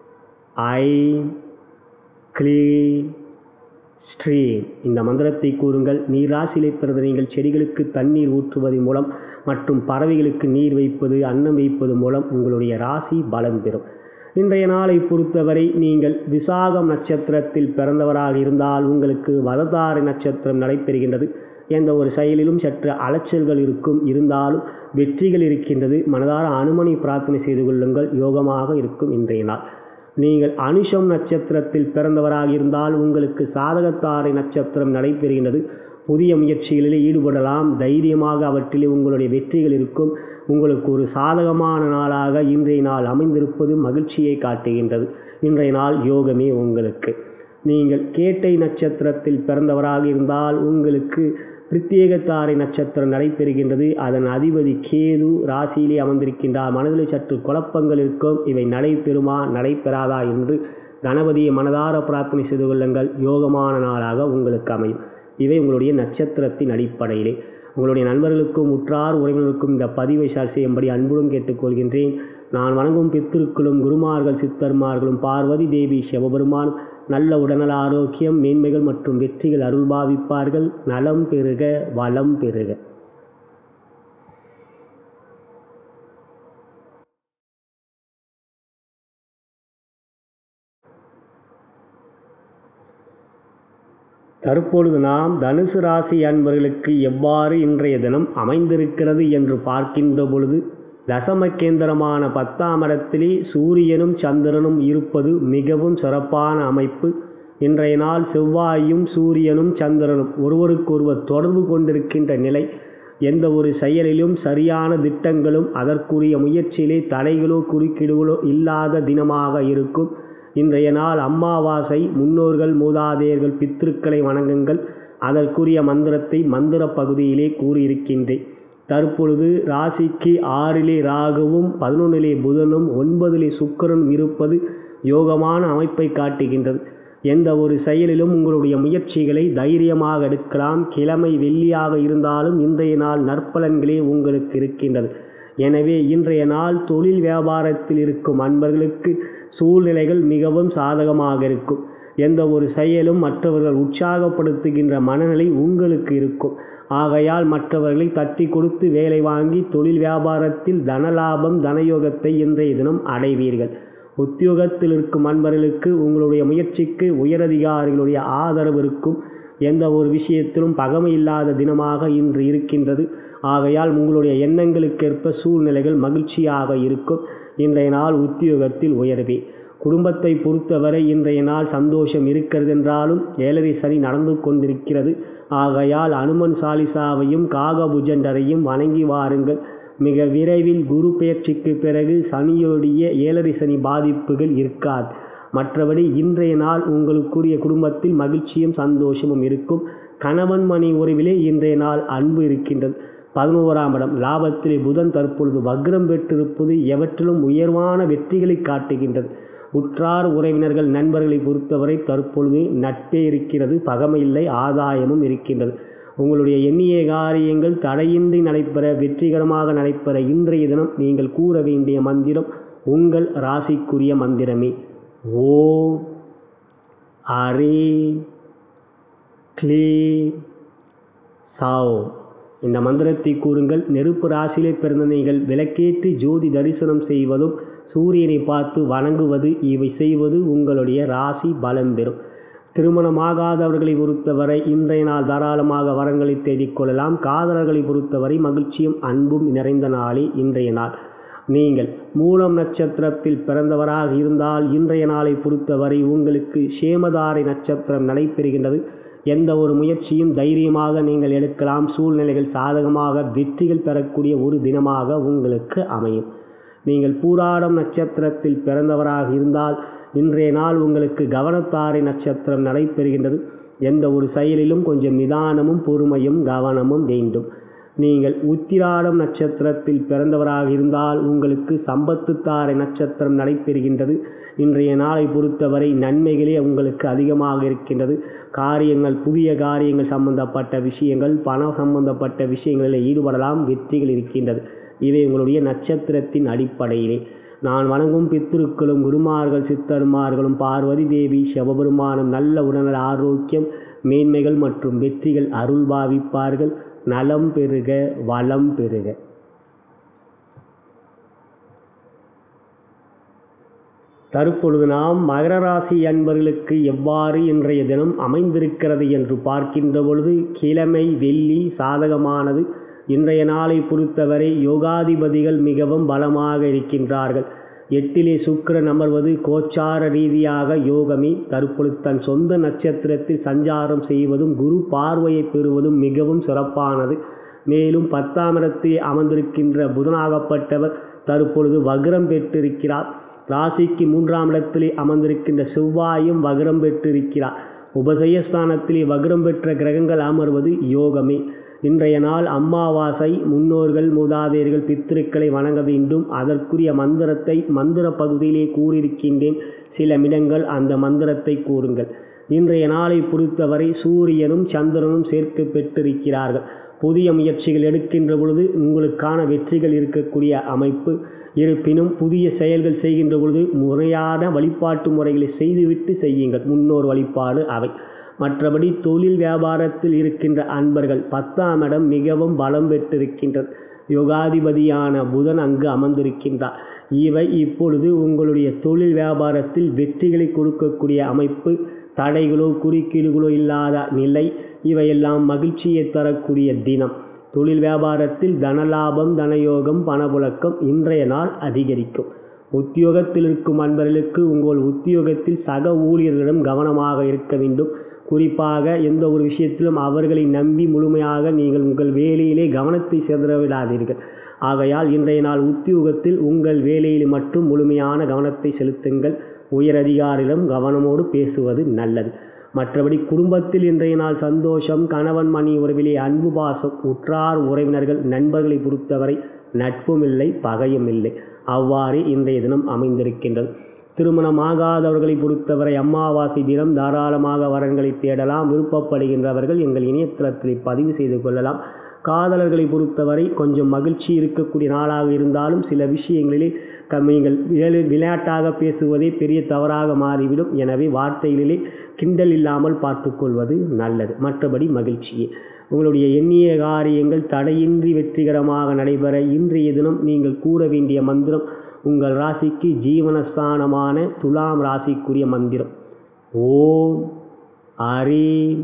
ஐ க்ளீ ஸ்ரீ இந்த மந்திரத்தை கூறுங்கள் நீர் ராசியிலே பிறந்த நீங்கள் செடிகளுக்கு தண்ணீர் ஊற்றுவதன் மூலம் மற்றும் பறவைகளுக்கு நீர் வைப்பது அன்னம் வைப்பது மூலம் உங்களுடைய ராசி பலம் பெறும் இன்றைய நாளை பொறுத்தவரை நீங்கள் விசாகம் நட்சத்திரத்தில் பிறந்தவராக இருந்தால் உங்களுக்கு வததாரி நட்சத்திரம் நடைபெறுகின்றது எந்த ஒரு செயலிலும் சற்று அலைச்சல்கள் இருக்கும் இருந்தாலும் வெற்றிகள் இருக்கின்றது மனதார அனுமனை பிரார்த்தனை செய்து கொள்ளுங்கள் யோகமாக இருக்கும் இன்றைய நாள் நீங்கள் அனுஷம் நட்சத்திரத்தில் பிறந்தவராக இருந்தால் உங்களுக்கு சாதகத்தாரை நட்சத்திரம் நடைபெறுகின்றது புதிய முயற்சிகளில் ஈடுபடலாம் தைரியமாக அவற்றிலே உங்களுடைய வெற்றிகள் இருக்கும் உங்களுக்கு ஒரு சாதகமான நாளாக இன்றைய நாள் அமைந்திருப்பது மகிழ்ச்சியை காட்டுகின்றது இன்றைய நாள் யோகமே உங்களுக்கு நீங்கள் கேட்டை நட்சத்திரத்தில் பிறந்தவராக இருந்தால் உங்களுக்கு பிரத்யேகத்தாரை நட்சத்திரம் நடைபெறுகின்றது அதன் அதிபதி கேது ராசியிலே அமர்ந்திருக்கின்றார் மனதில் சற்று குழப்பங்கள் இருக்கும் இவை நடைபெறுமா நடைபெறாதா என்று கணபதியை மனதார பிரார்த்தனை செய்து கொள்ளுங்கள் யோகமான நாளாக உங்களுக்கு அமையும் இவை உங்களுடைய நட்சத்திரத்தின் அடிப்படையிலே உங்களுடைய நண்பர்களுக்கும் உற்றார் உறவினருக்கும் இந்த பதிவை ஷேர் செய்யும்படி அன்புடன் கேட்டுக்கொள்கின்றேன் நான் வணங்கும் பித்திருக்களும் குருமார்கள் சித்தர்மார்களும் பார்வதி தேவி சிவபெருமான் நல்ல உடல்நல ஆரோக்கியம் மேன்மைகள் மற்றும் வெற்றிகள் அருள்பாவிப்பார்கள் நலம் பெறுக வளம் பெறுக தற்பொழுது நாம் தனுசு ராசி அன்பர்களுக்கு எவ்வாறு இன்றைய தினம் அமைந்திருக்கிறது என்று பார்க்கின்ற பொழுது தசம கேந்திரமான பத்தாம் இடத்திலே சூரியனும் சந்திரனும் இருப்பது மிகவும் சிறப்பான அமைப்பு இன்றைய நாள் செவ்வாயும் சூரியனும் சந்திரனும் ஒருவருக்கொருவர் தொடர்பு கொண்டிருக்கின்ற நிலை எந்த ஒரு செயலிலும் சரியான திட்டங்களும் அதற்குரிய முயற்சியிலே தடைகளோ குறுக்கீடுகளோ இல்லாத தினமாக இருக்கும் இன்றைய நாள் அம்மாவாசை முன்னோர்கள் மூதாதையர்கள் பித்திருக்களை வணங்குங்கள் அதற்குரிய மந்திரத்தை மந்திர பகுதியிலே கூறியிருக்கின்றேன் தற்பொழுது ராசிக்கு ஆறிலே ராகுவும் பதினொன்றிலே புதனும் ஒன்பதிலே சுக்கரனும் இருப்பது யோகமான அமைப்பை காட்டுகின்றது எந்த ஒரு செயலிலும் உங்களுடைய முயற்சிகளை தைரியமாக எடுக்கலாம் கிழமை வெள்ளியாக இருந்தாலும் இன்றைய நாள் நற்பலன்களே உங்களுக்கு இருக்கின்றது எனவே இன்றைய நாள் தொழில் வியாபாரத்தில் இருக்கும் அன்பர்களுக்கு சூழ்நிலைகள் மிகவும் சாதகமாக இருக்கும் எந்த ஒரு செயலும் மற்றவர்கள் உற்சாகப்படுத்துகின்ற மனநிலை உங்களுக்கு இருக்கும் ஆகையால் மற்றவர்களை தட்டி கொடுத்து வேலை வாங்கி தொழில் வியாபாரத்தில் தனலாபம் தனயோகத்தை இன்றைய தினம் அடைவீர்கள் உத்தியோகத்தில் இருக்கும் அன்பர்களுக்கு உங்களுடைய முயற்சிக்கு உயரதிகாரிகளுடைய ஆதரவு இருக்கும் எந்த ஒரு விஷயத்திலும் பகமை இல்லாத தினமாக இன்று இருக்கின்றது ஆகையால் உங்களுடைய எண்ணங்களுக்கேற்ப சூழ்நிலைகள் மகிழ்ச்சியாக இருக்கும் இன்றைய நாள் உத்தியோகத்தில் உயர்வே குடும்பத்தை பொறுத்தவரை இன்றைய நாள் சந்தோஷம் இருக்கிறது என்றாலும் ஏழரை சனி நடந்து கொண்டிருக்கிறது ஆகையால் அனுமன் சாலிசாவையும் காகபுஜண்டரையும் வணங்கி வாருங்கள் மிக விரைவில் குரு பெயர்ச்சிக்கு பிறகு சனியுடைய ஏழரை சனி பாதிப்புகள் இருக்காது மற்றபடி இன்றைய நாள் உங்களுக்குரிய குடும்பத்தில் மகிழ்ச்சியும் சந்தோஷமும் இருக்கும் கணவன் மணி உறவிலே இன்றைய நாள் அன்பு இருக்கின்றது பதினோராம் இடம் லாபத்திலே புதன் தற்பொழுது வக்ரம் பெற்றிருப்பது எவற்றிலும் உயர்வான வெற்றிகளை காட்டுகின்றது உற்றார் உறவினர்கள் நண்பர்களை பொறுத்தவரை தற்பொழுது நட்பே இருக்கிறது பகமை இல்லை ஆதாயமும் இருக்கின்றது உங்களுடைய எண்ணிய காரியங்கள் தடையின்றி நடைபெற வெற்றிகரமாக நடைபெற இன்றைய தினம் நீங்கள் கூற வேண்டிய மந்திரம் உங்கள் ராசிக்குரிய மந்திரமே ஓ அரே க்ளே சாவ் இந்த மந்திரத்தை கூறுங்கள் நெருப்பு ராசியிலே பிறந்த நீங்கள் விளக்கேற்றி ஜோதி தரிசனம் செய்வதும் சூரியனை பார்த்து வணங்குவது இவை செய்வது உங்களுடைய ராசி பலம் பெறும் திருமணமாகாதவர்களை பொறுத்தவரை இன்றைய நாள் தாராளமாக வரங்களை தேடிக்கொள்ளலாம் காதலர்களை பொறுத்தவரை மகிழ்ச்சியும் அன்பும் நிறைந்த நாளே இன்றைய நாள் நீங்கள் மூலம் நட்சத்திரத்தில் பிறந்தவராக இருந்தால் இன்றைய நாளை பொறுத்தவரை உங்களுக்கு சேமதாரை நட்சத்திரம் நடைபெறுகின்றது எந்த ஒரு முயற்சியும் தைரியமாக நீங்கள் எடுக்கலாம் சூழ்நிலைகள் சாதகமாக வெற்றிகள் பெறக்கூடிய ஒரு தினமாக உங்களுக்கு அமையும் நீங்கள் பூராடம் நட்சத்திரத்தில் பிறந்தவராக இருந்தால் இன்றைய நாள் உங்களுக்கு கவனத்தாரை நட்சத்திரம் நடைபெறுகின்றது எந்த ஒரு செயலிலும் கொஞ்சம் நிதானமும் பொறுமையும் கவனமும் வேண்டும் நீங்கள் உத்திராடம் நட்சத்திரத்தில் பிறந்தவராக இருந்தால் உங்களுக்கு சம்பத்து தாரை நட்சத்திரம் நடைபெறுகின்றது இன்றைய நாளை பொறுத்தவரை நன்மைகளே உங்களுக்கு அதிகமாக இருக்கின்றது காரியங்கள் புதிய காரியங்கள் சம்பந்தப்பட்ட விஷயங்கள் பணம் சம்பந்தப்பட்ட விஷயங்களில் ஈடுபடலாம் வெற்றிகள் இருக்கின்றது இவை உங்களுடைய நட்சத்திரத்தின் அடிப்படையிலே நான் வணங்கும் பித்திருக்களும் குருமார்கள் சித்தர்மார்களும் பார்வதி தேவி சிவபெருமானும் நல்ல உடல்நல ஆரோக்கியம் மேன்மைகள் மற்றும் வெற்றிகள் அருள் பாவிப்பார்கள் நலம் பெறுக வளம் பெறுக தற்பொழுது நாம் மகர ராசி அன்பர்களுக்கு எவ்வாறு இன்றைய தினம் அமைந்திருக்கிறது என்று பார்க்கின்ற பொழுது கிழமை வெள்ளி சாதகமானது இன்றைய நாளை பொறுத்தவரை யோகாதிபதிகள் மிகவும் பலமாக இருக்கின்றார்கள் எட்டிலே சுக்கிரன் அமர்வது கோச்சார ரீதியாக யோகமே தற்பொழுது தன் சொந்த நட்சத்திரத்தில் சஞ்சாரம் செய்வதும் குரு பார்வையை பெறுவதும் மிகவும் சிறப்பானது மேலும் பத்தாம் இடத்தில் அமர்ந்திருக்கின்ற புதனாகப்பட்டவர் தற்பொழுது வக்ரம் பெற்றிருக்கிறார் ராசிக்கு மூன்றாம் இடத்திலே அமர்ந்திருக்கின்ற செவ்வாயும் வக்ரம் பெற்றிருக்கிறார் உபசயஸ்தானத்திலே வக்ரம் பெற்ற கிரகங்கள் அமர்வது யோகமே இன்றைய நாள் அமாவாசை முன்னோர்கள் மூதாதையர்கள் பித்திருக்களை வணங்க வேண்டும் அதற்குரிய மந்திரத்தை மந்திர பகுதியிலே கூறியிருக்கின்றேன் சில மிடங்கள் அந்த மந்திரத்தை கூறுங்கள் இன்றைய நாளை பொறுத்தவரை சூரியனும் சந்திரனும் சேர்த்து பெற்றிருக்கிறார்கள் புதிய முயற்சிகள் எடுக்கின்ற பொழுது உங்களுக்கான வெற்றிகள் இருக்கக்கூடிய அமைப்பு இருப்பினும் புதிய செயல்கள் செய்கின்ற பொழுது முறையான வழிபாட்டு முறைகளை செய்துவிட்டு செய்யுங்கள் முன்னோர் வழிபாடு அவை மற்றபடி தொழில் வியாபாரத்தில் இருக்கின்ற அன்பர்கள் பத்தாம் இடம் மிகவும் பலம் பெற்றிருக்கின்றது யோகாதிபதியான புதன் அங்கு அமர்ந்திருக்கின்றார் இவை இப்பொழுது உங்களுடைய தொழில் வியாபாரத்தில் வெற்றிகளை கொடுக்கக்கூடிய அமைப்பு தடைகளோ குறுக்கீடுகளோ இல்லாத நிலை இவையெல்லாம் மகிழ்ச்சியை தரக்கூடிய தினம் தொழில் வியாபாரத்தில் தனலாபம் தனயோகம் பணப்புழக்கம் இன்றைய நாள் அதிகரிக்கும் உத்தியோகத்தில் இருக்கும் அன்பர்களுக்கு உங்கள் உத்தியோகத்தில் சக ஊழியர்களிடம் கவனமாக இருக்க வேண்டும் குறிப்பாக எந்த ஒரு விஷயத்திலும் அவர்களை நம்பி முழுமையாக நீங்கள் உங்கள் வேலையிலே கவனத்தை சிதற விடாதீர்கள் ஆகையால் இன்றைய நாள் உத்தியோகத்தில் உங்கள் வேலையில் மட்டும் முழுமையான கவனத்தை செலுத்துங்கள் உயரதிகாரிடம் கவனமோடு பேசுவது நல்லது மற்றபடி குடும்பத்தில் இன்றைய நாள் சந்தோஷம் கணவன் மணி உறவிலே அன்பு பாசம் உற்றார் உறவினர்கள் நண்பர்களை பொறுத்தவரை நட்பும் இல்லை பகையும் இல்லை அவ்வாறு இன்றைய தினம் அமைந்திருக்கின்றது திருமணமாகாதவர்களை பொறுத்தவரை அமாவாசை தினம் தாராளமாக வரன்களை தேடலாம் விருப்பப்படுகின்றவர்கள் எங்கள் இணையதளத்தில் பதிவு செய்து கொள்ளலாம் காதலர்களை பொறுத்தவரை கொஞ்சம் மகிழ்ச்சி இருக்கக்கூடிய நாளாக இருந்தாலும் சில விஷயங்களிலே நீங்கள் விளையாட்டாக பேசுவதே பெரிய தவறாக மாறிவிடும் எனவே வார்த்தைகளிலே கிண்டல் இல்லாமல் பார்த்துக்கொள்வது நல்லது மற்றபடி மகிழ்ச்சியே உங்களுடைய எண்ணிய காரியங்கள் தடையின்றி வெற்றிகரமாக நடைபெற இன்றைய தினம் நீங்கள் கூற வேண்டிய மந்திரம் உங்கள் ராசிக்கு ஜீவனஸ்தானமான துலாம் ராசிக்குரிய மந்திரம் ஓம் அரீம்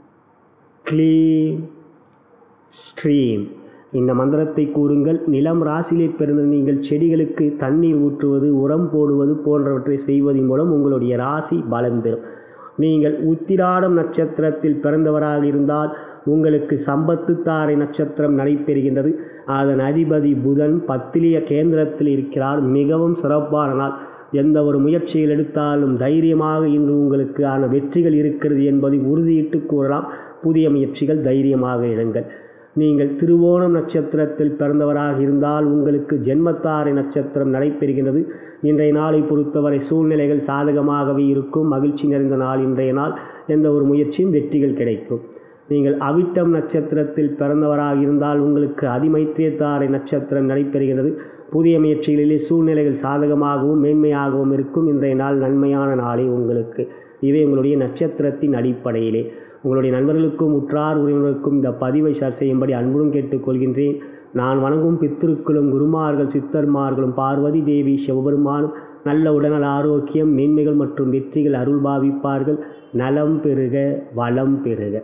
க்ளீம் ஸ்ட்ரீம் இந்த மந்திரத்தை கூறுங்கள் நிலம் ராசியிலே பிறந்த நீங்கள் செடிகளுக்கு தண்ணீர் ஊற்றுவது உரம் போடுவது போன்றவற்றை செய்வதன் மூலம் உங்களுடைய ராசி பலம் பெறும் நீங்கள் உத்திராடம் நட்சத்திரத்தில் பிறந்தவராக இருந்தால் உங்களுக்கு சம்பத்து தாரை நட்சத்திரம் நடைபெறுகின்றது அதன் அதிபதி புதன் பத்திலிய கேந்திரத்தில் இருக்கிறார் மிகவும் சிறப்பான நாள் எந்த ஒரு முயற்சிகள் எடுத்தாலும் தைரியமாக இன்று உங்களுக்கு ஆன வெற்றிகள் இருக்கிறது என்பதை உறுதியிட்டு கூறலாம் புதிய முயற்சிகள் தைரியமாக எடுங்கள் நீங்கள் திருவோணம் நட்சத்திரத்தில் பிறந்தவராக இருந்தால் உங்களுக்கு ஜென்மத்தாரை நட்சத்திரம் நடைபெறுகின்றது இன்றைய நாளை பொறுத்தவரை சூழ்நிலைகள் சாதகமாகவே இருக்கும் மகிழ்ச்சி நிறைந்த நாள் இன்றைய நாள் எந்த ஒரு முயற்சியும் வெற்றிகள் கிடைக்கும் நீங்கள் அவிட்டம் நட்சத்திரத்தில் பிறந்தவராக இருந்தால் உங்களுக்கு அதிமைத்தியத்தாரை நட்சத்திரம் நடைபெறுகிறது புதிய முயற்சிகளிலே சூழ்நிலைகள் சாதகமாகவும் மேன்மையாகவும் இருக்கும் இன்றைய நாள் நன்மையான நாளே உங்களுக்கு இவை உங்களுடைய நட்சத்திரத்தின் அடிப்படையிலே உங்களுடைய நண்பர்களுக்கும் உற்றார் உறவினருக்கும் இந்த பதிவை ஷேர் செய்யும்படி அன்புடன் கேட்டுக்கொள்கின்றேன் நான் வணங்கும் பித்திருக்களும் குருமார்கள் சித்தர்மார்களும் பார்வதி தேவி சிவபெருமானும் நல்ல உடல்நல ஆரோக்கியம் மேன்மைகள் மற்றும் வெற்றிகள் அருள் பாவிப்பார்கள் நலம் பெறுக வளம் பெறுக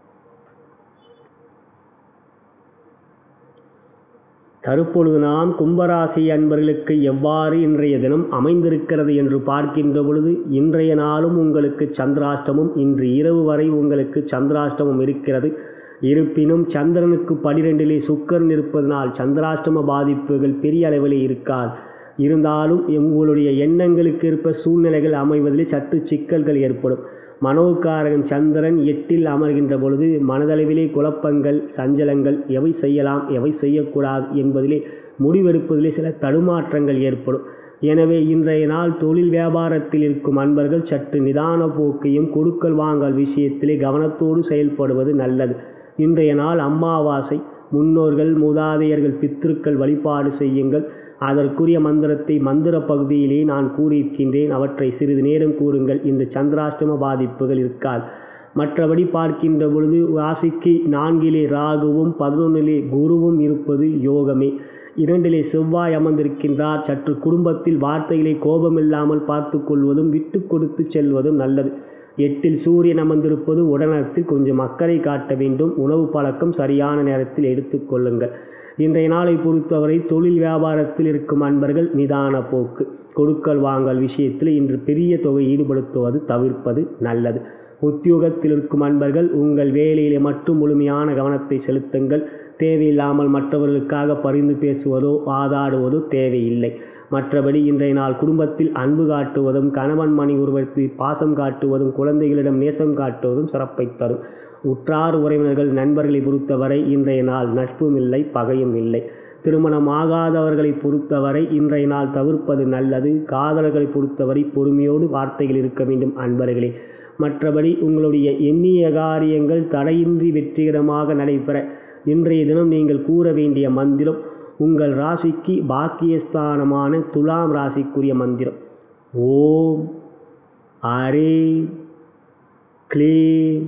தற்பொழுது நாம் கும்பராசி அன்பர்களுக்கு எவ்வாறு இன்றைய தினம் அமைந்திருக்கிறது என்று பார்க்கின்ற பொழுது இன்றைய நாளும் உங்களுக்கு சந்திராஷ்டமம் இன்று இரவு வரை உங்களுக்கு சந்திராஷ்டமம் இருக்கிறது இருப்பினும் சந்திரனுக்கு பனிரெண்டிலே சுக்கரன் இருப்பதனால் சந்திராஷ்டம பாதிப்புகள் பெரிய அளவிலே இருக்காது இருந்தாலும் உங்களுடைய எண்ணங்களுக்கு ஏற்ப சூழ்நிலைகள் அமைவதிலே சற்று சிக்கல்கள் ஏற்படும் மனோகாரகன் சந்திரன் எட்டில் அமர்கின்ற பொழுது மனதளவிலே குழப்பங்கள் சஞ்சலங்கள் எவை செய்யலாம் எவை செய்யக்கூடாது என்பதிலே முடிவெடுப்பதிலே சில தடுமாற்றங்கள் ஏற்படும் எனவே இன்றைய நாள் தொழில் வியாபாரத்தில் இருக்கும் அன்பர்கள் சற்று நிதான போக்கையும் கொடுக்கல் வாங்கல் விஷயத்திலே கவனத்தோடு செயல்படுவது நல்லது இன்றைய நாள் அமாவாசை முன்னோர்கள் மூதாதையர்கள் பித்திருக்கள் வழிபாடு செய்யுங்கள் அதற்குரிய மந்திரத்தை மந்திர பகுதியிலே நான் கூறியிருக்கின்றேன் அவற்றை சிறிது நேரம் கூறுங்கள் இந்த சந்திராஷ்டம பாதிப்புகள் இருக்காது மற்றபடி பார்க்கின்ற பொழுது ராசிக்கு நான்கிலே ராகுவும் பதினொன்றிலே குருவும் இருப்பது யோகமே இரண்டிலே செவ்வாய் அமர்ந்திருக்கின்றார் சற்று குடும்பத்தில் வார்த்தைகளை கோபமில்லாமல் பார்த்து கொள்வதும் விட்டு கொடுத்து செல்வதும் நல்லது எட்டில் சூரியன் அமர்ந்திருப்பது உடனத்தில் கொஞ்சம் அக்கறை காட்ட வேண்டும் உணவு பழக்கம் சரியான நேரத்தில் எடுத்துக்கொள்ளுங்கள் இன்றைய நாளை பொறுத்தவரை தொழில் வியாபாரத்தில் இருக்கும் அன்பர்கள் நிதான போக்கு கொடுக்கல் வாங்கல் விஷயத்தில் இன்று பெரிய தொகை ஈடுபடுத்துவது தவிர்ப்பது நல்லது உத்தியோகத்தில் இருக்கும் அன்பர்கள் உங்கள் வேலையிலே மட்டும் முழுமையான கவனத்தை செலுத்துங்கள் தேவையில்லாமல் மற்றவர்களுக்காக பரிந்து பேசுவதோ வாதாடுவதோ தேவையில்லை மற்றபடி இன்றைய நாள் குடும்பத்தில் அன்பு காட்டுவதும் கணவன் மணி உருவத்தில் பாசம் காட்டுவதும் குழந்தைகளிடம் நேசம் காட்டுவதும் சிறப்பை தரும் உற்றார் உறவினர்கள் நண்பர்களை பொறுத்தவரை இன்றைய நாள் நட்பும் இல்லை பகையும் இல்லை திருமணம் ஆகாதவர்களை பொறுத்தவரை இன்றைய நாள் தவிர்ப்பது நல்லது காதலர்களை பொறுத்தவரை பொறுமையோடு வார்த்தைகள் இருக்க வேண்டும் அன்பர்களே மற்றபடி உங்களுடைய எண்ணிய காரியங்கள் தடையின்றி வெற்றிகரமாக நடைபெற இன்றைய தினம் நீங்கள் கூற வேண்டிய மந்திரம் உங்கள் ராசிக்கு பாக்கியஸ்தானமான துலாம் ராசிக்குரிய மந்திரம் ஓம் அரே க்ளீ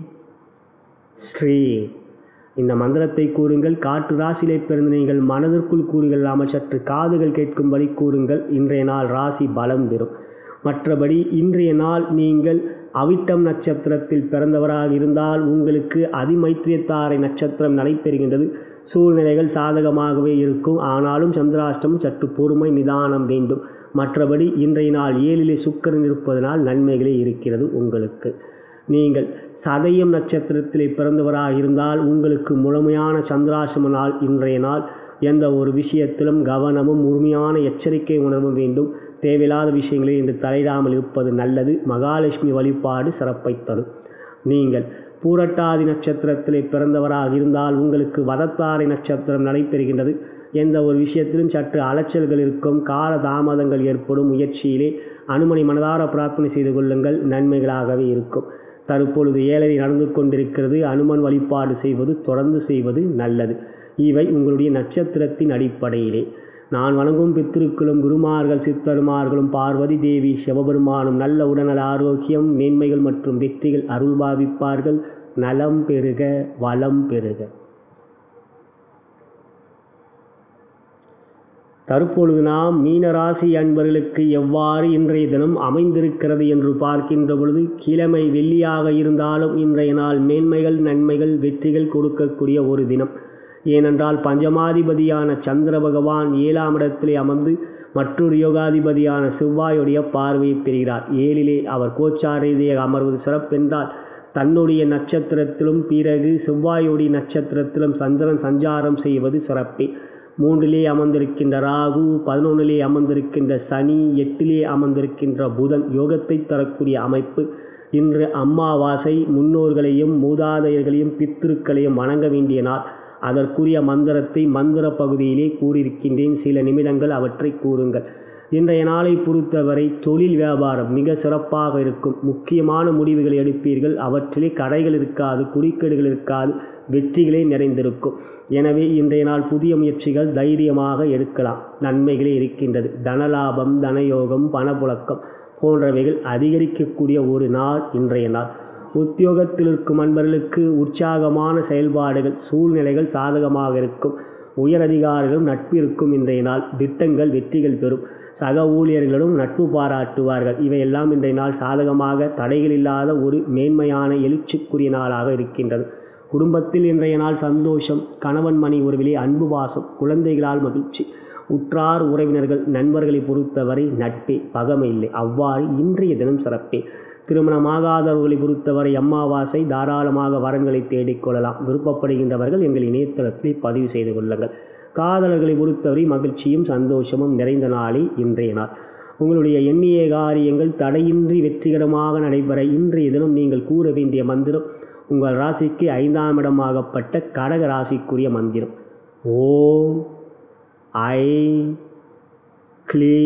ஸ்ரீ இந்த மந்திரத்தை கூறுங்கள் காற்று ராசியிலே பிறந்த நீங்கள் மனதிற்குள் கூறுகளாமல் சற்று காதுகள் கேட்கும்படி கூறுங்கள் இன்றைய நாள் ராசி பலம் பெறும் மற்றபடி இன்றைய நாள் நீங்கள் அவிட்டம் நட்சத்திரத்தில் பிறந்தவராக இருந்தால் உங்களுக்கு அதிமைத்திரியத்தாரை நட்சத்திரம் நடைபெறுகின்றது சூழ்நிலைகள் சாதகமாகவே இருக்கும் ஆனாலும் சந்திராஷ்டமம் சற்று பொறுமை நிதானம் வேண்டும் மற்றபடி இன்றைய நாள் ஏழிலே சுக்கரன் இருப்பதனால் நன்மைகளே இருக்கிறது உங்களுக்கு நீங்கள் சதயம் நட்சத்திரத்திலே பிறந்தவராக இருந்தால் உங்களுக்கு முழுமையான சந்திராசிரம நாள் இன்றைய நாள் எந்த ஒரு விஷயத்திலும் கவனமும் முழுமையான எச்சரிக்கை உணர்வும் வேண்டும் தேவையில்லாத விஷயங்களில் இன்று தலையிடாமல் இருப்பது நல்லது மகாலட்சுமி வழிபாடு சிறப்பை தரும் நீங்கள் பூரட்டாதி நட்சத்திரத்திலே பிறந்தவராக இருந்தால் உங்களுக்கு வதத்தாரை நட்சத்திரம் நடைபெறுகின்றது எந்த ஒரு விஷயத்திலும் சற்று அலைச்சல்கள் இருக்கும் கால தாமதங்கள் ஏற்படும் முயற்சியிலே அனுமனை மனதார பிரார்த்தனை செய்து கொள்ளுங்கள் நன்மைகளாகவே இருக்கும் தற்பொழுது ஏழரை நடந்து கொண்டிருக்கிறது அனுமன் வழிபாடு செய்வது தொடர்ந்து செய்வது நல்லது இவை உங்களுடைய நட்சத்திரத்தின் அடிப்படையிலே நான் வணங்கும் பித்திருக்களும் குருமார்கள் சித்தருமார்களும் பார்வதி தேவி சிவபெருமானும் நல்ல உடல்நல ஆரோக்கியம் மேன்மைகள் மற்றும் வெற்றிகள் அருள் பாவிப்பார்கள் நலம் பெருக வளம் பெருக தற்பொழுது நாம் மீனராசி அன்பர்களுக்கு எவ்வாறு இன்றைய தினம் அமைந்திருக்கிறது என்று பார்க்கின்ற பொழுது கிழமை வெள்ளியாக இருந்தாலும் இன்றைய நாள் மேன்மைகள் நன்மைகள் வெற்றிகள் கொடுக்கக்கூடிய ஒரு தினம் ஏனென்றால் பஞ்சமாதிபதியான சந்திர பகவான் ஏழாம் இடத்திலே அமர்ந்து மற்றொரு யோகாதிபதியான செவ்வாயுடைய பார்வையை பெறுகிறார் ஏழிலே அவர் கோச்சார ரீதியாக அமர்வது சிறப்பென்றால் தன்னுடைய நட்சத்திரத்திலும் பிறகு செவ்வாயுடைய நட்சத்திரத்திலும் சந்திரன் சஞ்சாரம் செய்வது சிறப்பே மூன்றிலே அமர்ந்திருக்கின்ற ராகு பதினொன்றிலே அமர்ந்திருக்கின்ற சனி எட்டிலே அமர்ந்திருக்கின்ற புதன் யோகத்தை தரக்கூடிய அமைப்பு இன்று அம்மாவாசை முன்னோர்களையும் மூதாதையர்களையும் பித்திருக்களையும் வணங்க வேண்டிய நாள் அதற்குரிய மந்திரத்தை மந்திர பகுதியிலே கூறியிருக்கின்றேன் சில நிமிடங்கள் அவற்றை கூறுங்கள் இன்றைய நாளை பொறுத்தவரை தொழில் வியாபாரம் மிக சிறப்பாக இருக்கும் முக்கியமான முடிவுகளை எடுப்பீர்கள் அவற்றிலே கடைகள் இருக்காது குறுக்கீடுகள் இருக்காது வெற்றிகளே நிறைந்திருக்கும் எனவே இன்றைய நாள் புதிய முயற்சிகள் தைரியமாக எடுக்கலாம் நன்மைகளே இருக்கின்றது தனலாபம் தனயோகம் பணப்புழக்கம் போன்றவைகள் அதிகரிக்கக்கூடிய ஒரு நாள் இன்றைய நாள் உத்தியோகத்தில் இருக்கும் அன்பர்களுக்கு உற்சாகமான செயல்பாடுகள் சூழ்நிலைகள் சாதகமாக இருக்கும் உயரதிகாரிகளும் நட்பு இருக்கும் இன்றைய நாள் திட்டங்கள் வெற்றிகள் பெறும் சக ஊழியர்களும் நட்பு பாராட்டுவார்கள் இவையெல்லாம் இன்றைய நாள் சாதகமாக தடைகள் இல்லாத ஒரு மேன்மையான எழுச்சிக்குரிய நாளாக இருக்கின்றது குடும்பத்தில் இன்றைய நாள் சந்தோஷம் கணவன் மணி உறவிலே அன்பு வாசம் குழந்தைகளால் மகிழ்ச்சி உற்றார் உறவினர்கள் நண்பர்களை பொறுத்தவரை நட்பே பகமை இல்லை அவ்வாறு இன்றைய தினம் சிறப்பே திருமணமாகாதவர்களை பொறுத்தவரை அம்மாவாசை தாராளமாக வரன்களை தேடிக்கொள்ளலாம் விருப்பப்படுகின்றவர்கள் எங்கள் இணையதளத்தில் பதிவு செய்து கொள்ளுங்கள் காதலர்களை பொறுத்தவரை மகிழ்ச்சியும் சந்தோஷமும் நிறைந்த நாளே இன்றைய நாள் உங்களுடைய எண்ணிய காரியங்கள் தடையின்றி வெற்றிகரமாக நடைபெற இன்றைய தினம் நீங்கள் கூற வேண்டிய மந்திரம் உங்கள் ராசிக்கு ஐந்தாம் இடமாகப்பட்ட கடக ராசிக்குரிய மந்திரம் ஓம் ஐ க்ளீ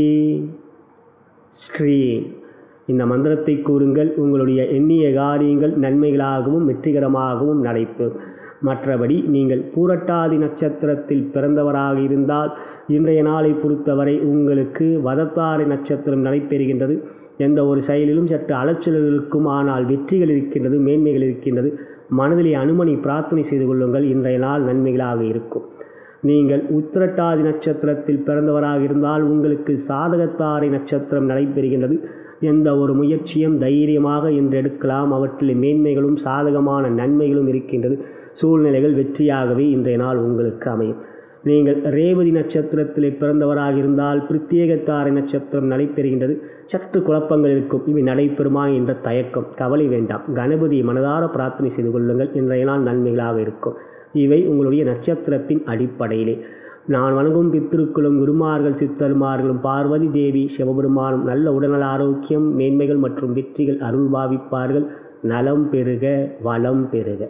ஸ்ரீ இந்த மந்திரத்தை கூறுங்கள் உங்களுடைய எண்ணிய காரியங்கள் நன்மைகளாகவும் வெற்றிகரமாகவும் நடைபெறும் மற்றபடி நீங்கள் பூரட்டாதி நட்சத்திரத்தில் பிறந்தவராக இருந்தால் இன்றைய நாளை பொறுத்தவரை உங்களுக்கு வதத்தாரை நட்சத்திரம் நடைபெறுகின்றது எந்த ஒரு செயலிலும் சற்று அலைச்சல்கள் இருக்கும் ஆனால் வெற்றிகள் இருக்கின்றது மேன்மைகள் இருக்கின்றது மனதிலே அனுமனை பிரார்த்தனை செய்து கொள்ளுங்கள் இன்றைய நாள் நன்மைகளாக இருக்கும் நீங்கள் உத்திரட்டாதி நட்சத்திரத்தில் பிறந்தவராக இருந்தால் உங்களுக்கு சாதகத்தாரை நட்சத்திரம் நடைபெறுகின்றது எந்த ஒரு முயற்சியும் தைரியமாக இன்று எடுக்கலாம் அவற்றில் மேன்மைகளும் சாதகமான நன்மைகளும் இருக்கின்றது சூழ்நிலைகள் வெற்றியாகவே இன்றைய நாள் உங்களுக்கு அமையும் நீங்கள் ரேவதி நட்சத்திரத்திலே பிறந்தவராக இருந்தால் பிரத்யேகத்தாரை நட்சத்திரம் நடைபெறுகின்றது சற்று குழப்பங்கள் இருக்கும் இவை நடைபெறுமா என்ற தயக்கம் கவலை வேண்டாம் கணபதியை மனதார பிரார்த்தனை செய்து கொள்ளுங்கள் இன்றைய நாள் நன்மைகளாக இருக்கும் இவை உங்களுடைய நட்சத்திரத்தின் அடிப்படையிலே நான் வணங்கும் பித்திருக்களும் குருமார்கள் சித்தருமார்களும் பார்வதி தேவி சிவபெருமானும் நல்ல உடல்நல ஆரோக்கியம் மேன்மைகள் மற்றும் வெற்றிகள் அருள் பாவிப்பார்கள் நலம் பெறுக வளம் பெறுக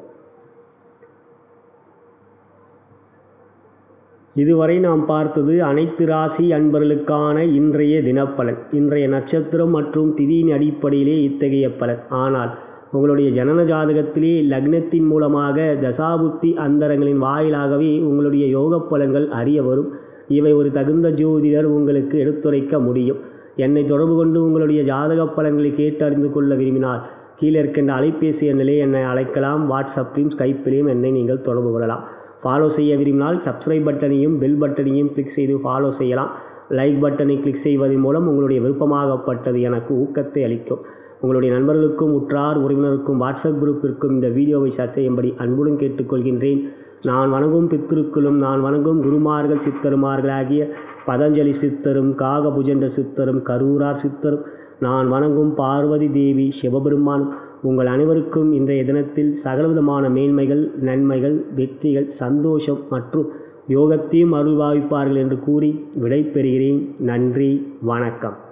இதுவரை நாம் பார்த்தது அனைத்து ராசி அன்பர்களுக்கான இன்றைய தினப்பலன் இன்றைய நட்சத்திரம் மற்றும் திதியின் அடிப்படையிலே இத்தகைய பலன் ஆனால் உங்களுடைய ஜனன ஜாதகத்திலே லக்னத்தின் மூலமாக தசாபுத்தி அந்தரங்களின் வாயிலாகவே உங்களுடைய யோக பலன்கள் அறிய வரும் இவை ஒரு தகுந்த ஜோதிடர் உங்களுக்கு எடுத்துரைக்க முடியும் என்னை தொடர்பு கொண்டு உங்களுடைய ஜாதக பலன்களை கேட்டு அறிந்து கொள்ள விரும்பினால் கீழே இருக்கின்ற அலைபேசி எண்ணிலே என்னை அழைக்கலாம் வாட்ஸ்அப்பிலும் ஸ்கைப்பிலையும் என்னை நீங்கள் தொடர்பு கொள்ளலாம் ஃபாலோ செய்ய விரும்பினால் சப்ஸ்கிரைப் பட்டனையும் பெல் பட்டனையும் கிளிக் செய்து ஃபாலோ செய்யலாம் லைக் பட்டனை கிளிக் செய்வதன் மூலம் உங்களுடைய விருப்பமாகப்பட்டது எனக்கு ஊக்கத்தை அளிக்கும் உங்களுடைய நண்பர்களுக்கும் உற்றார் உறவினருக்கும் வாட்ஸ்அப் குரூப்பிற்கும் இந்த வீடியோவை ஷேர் செய்யும்படி அன்புடன் கேட்டுக்கொள்கின்றேன் நான் வணங்கும் பித்திருக்களும் நான் வணங்கும் குருமார்கள் சித்தருமார்கள் ஆகிய பதஞ்சலி சித்தரும் காகபுஜண்ட சித்தரும் கரூரார் சித்தரும் நான் வணங்கும் பார்வதி தேவி சிவபெருமான் உங்கள் அனைவருக்கும் இன்றைய தினத்தில் சகலவிதமான மேன்மைகள் நன்மைகள் வெற்றிகள் சந்தோஷம் மற்றும் யோகத்தையும் அருள்பாவிப்பார்கள் என்று கூறி விடை பெறுகிறேன் நன்றி வணக்கம்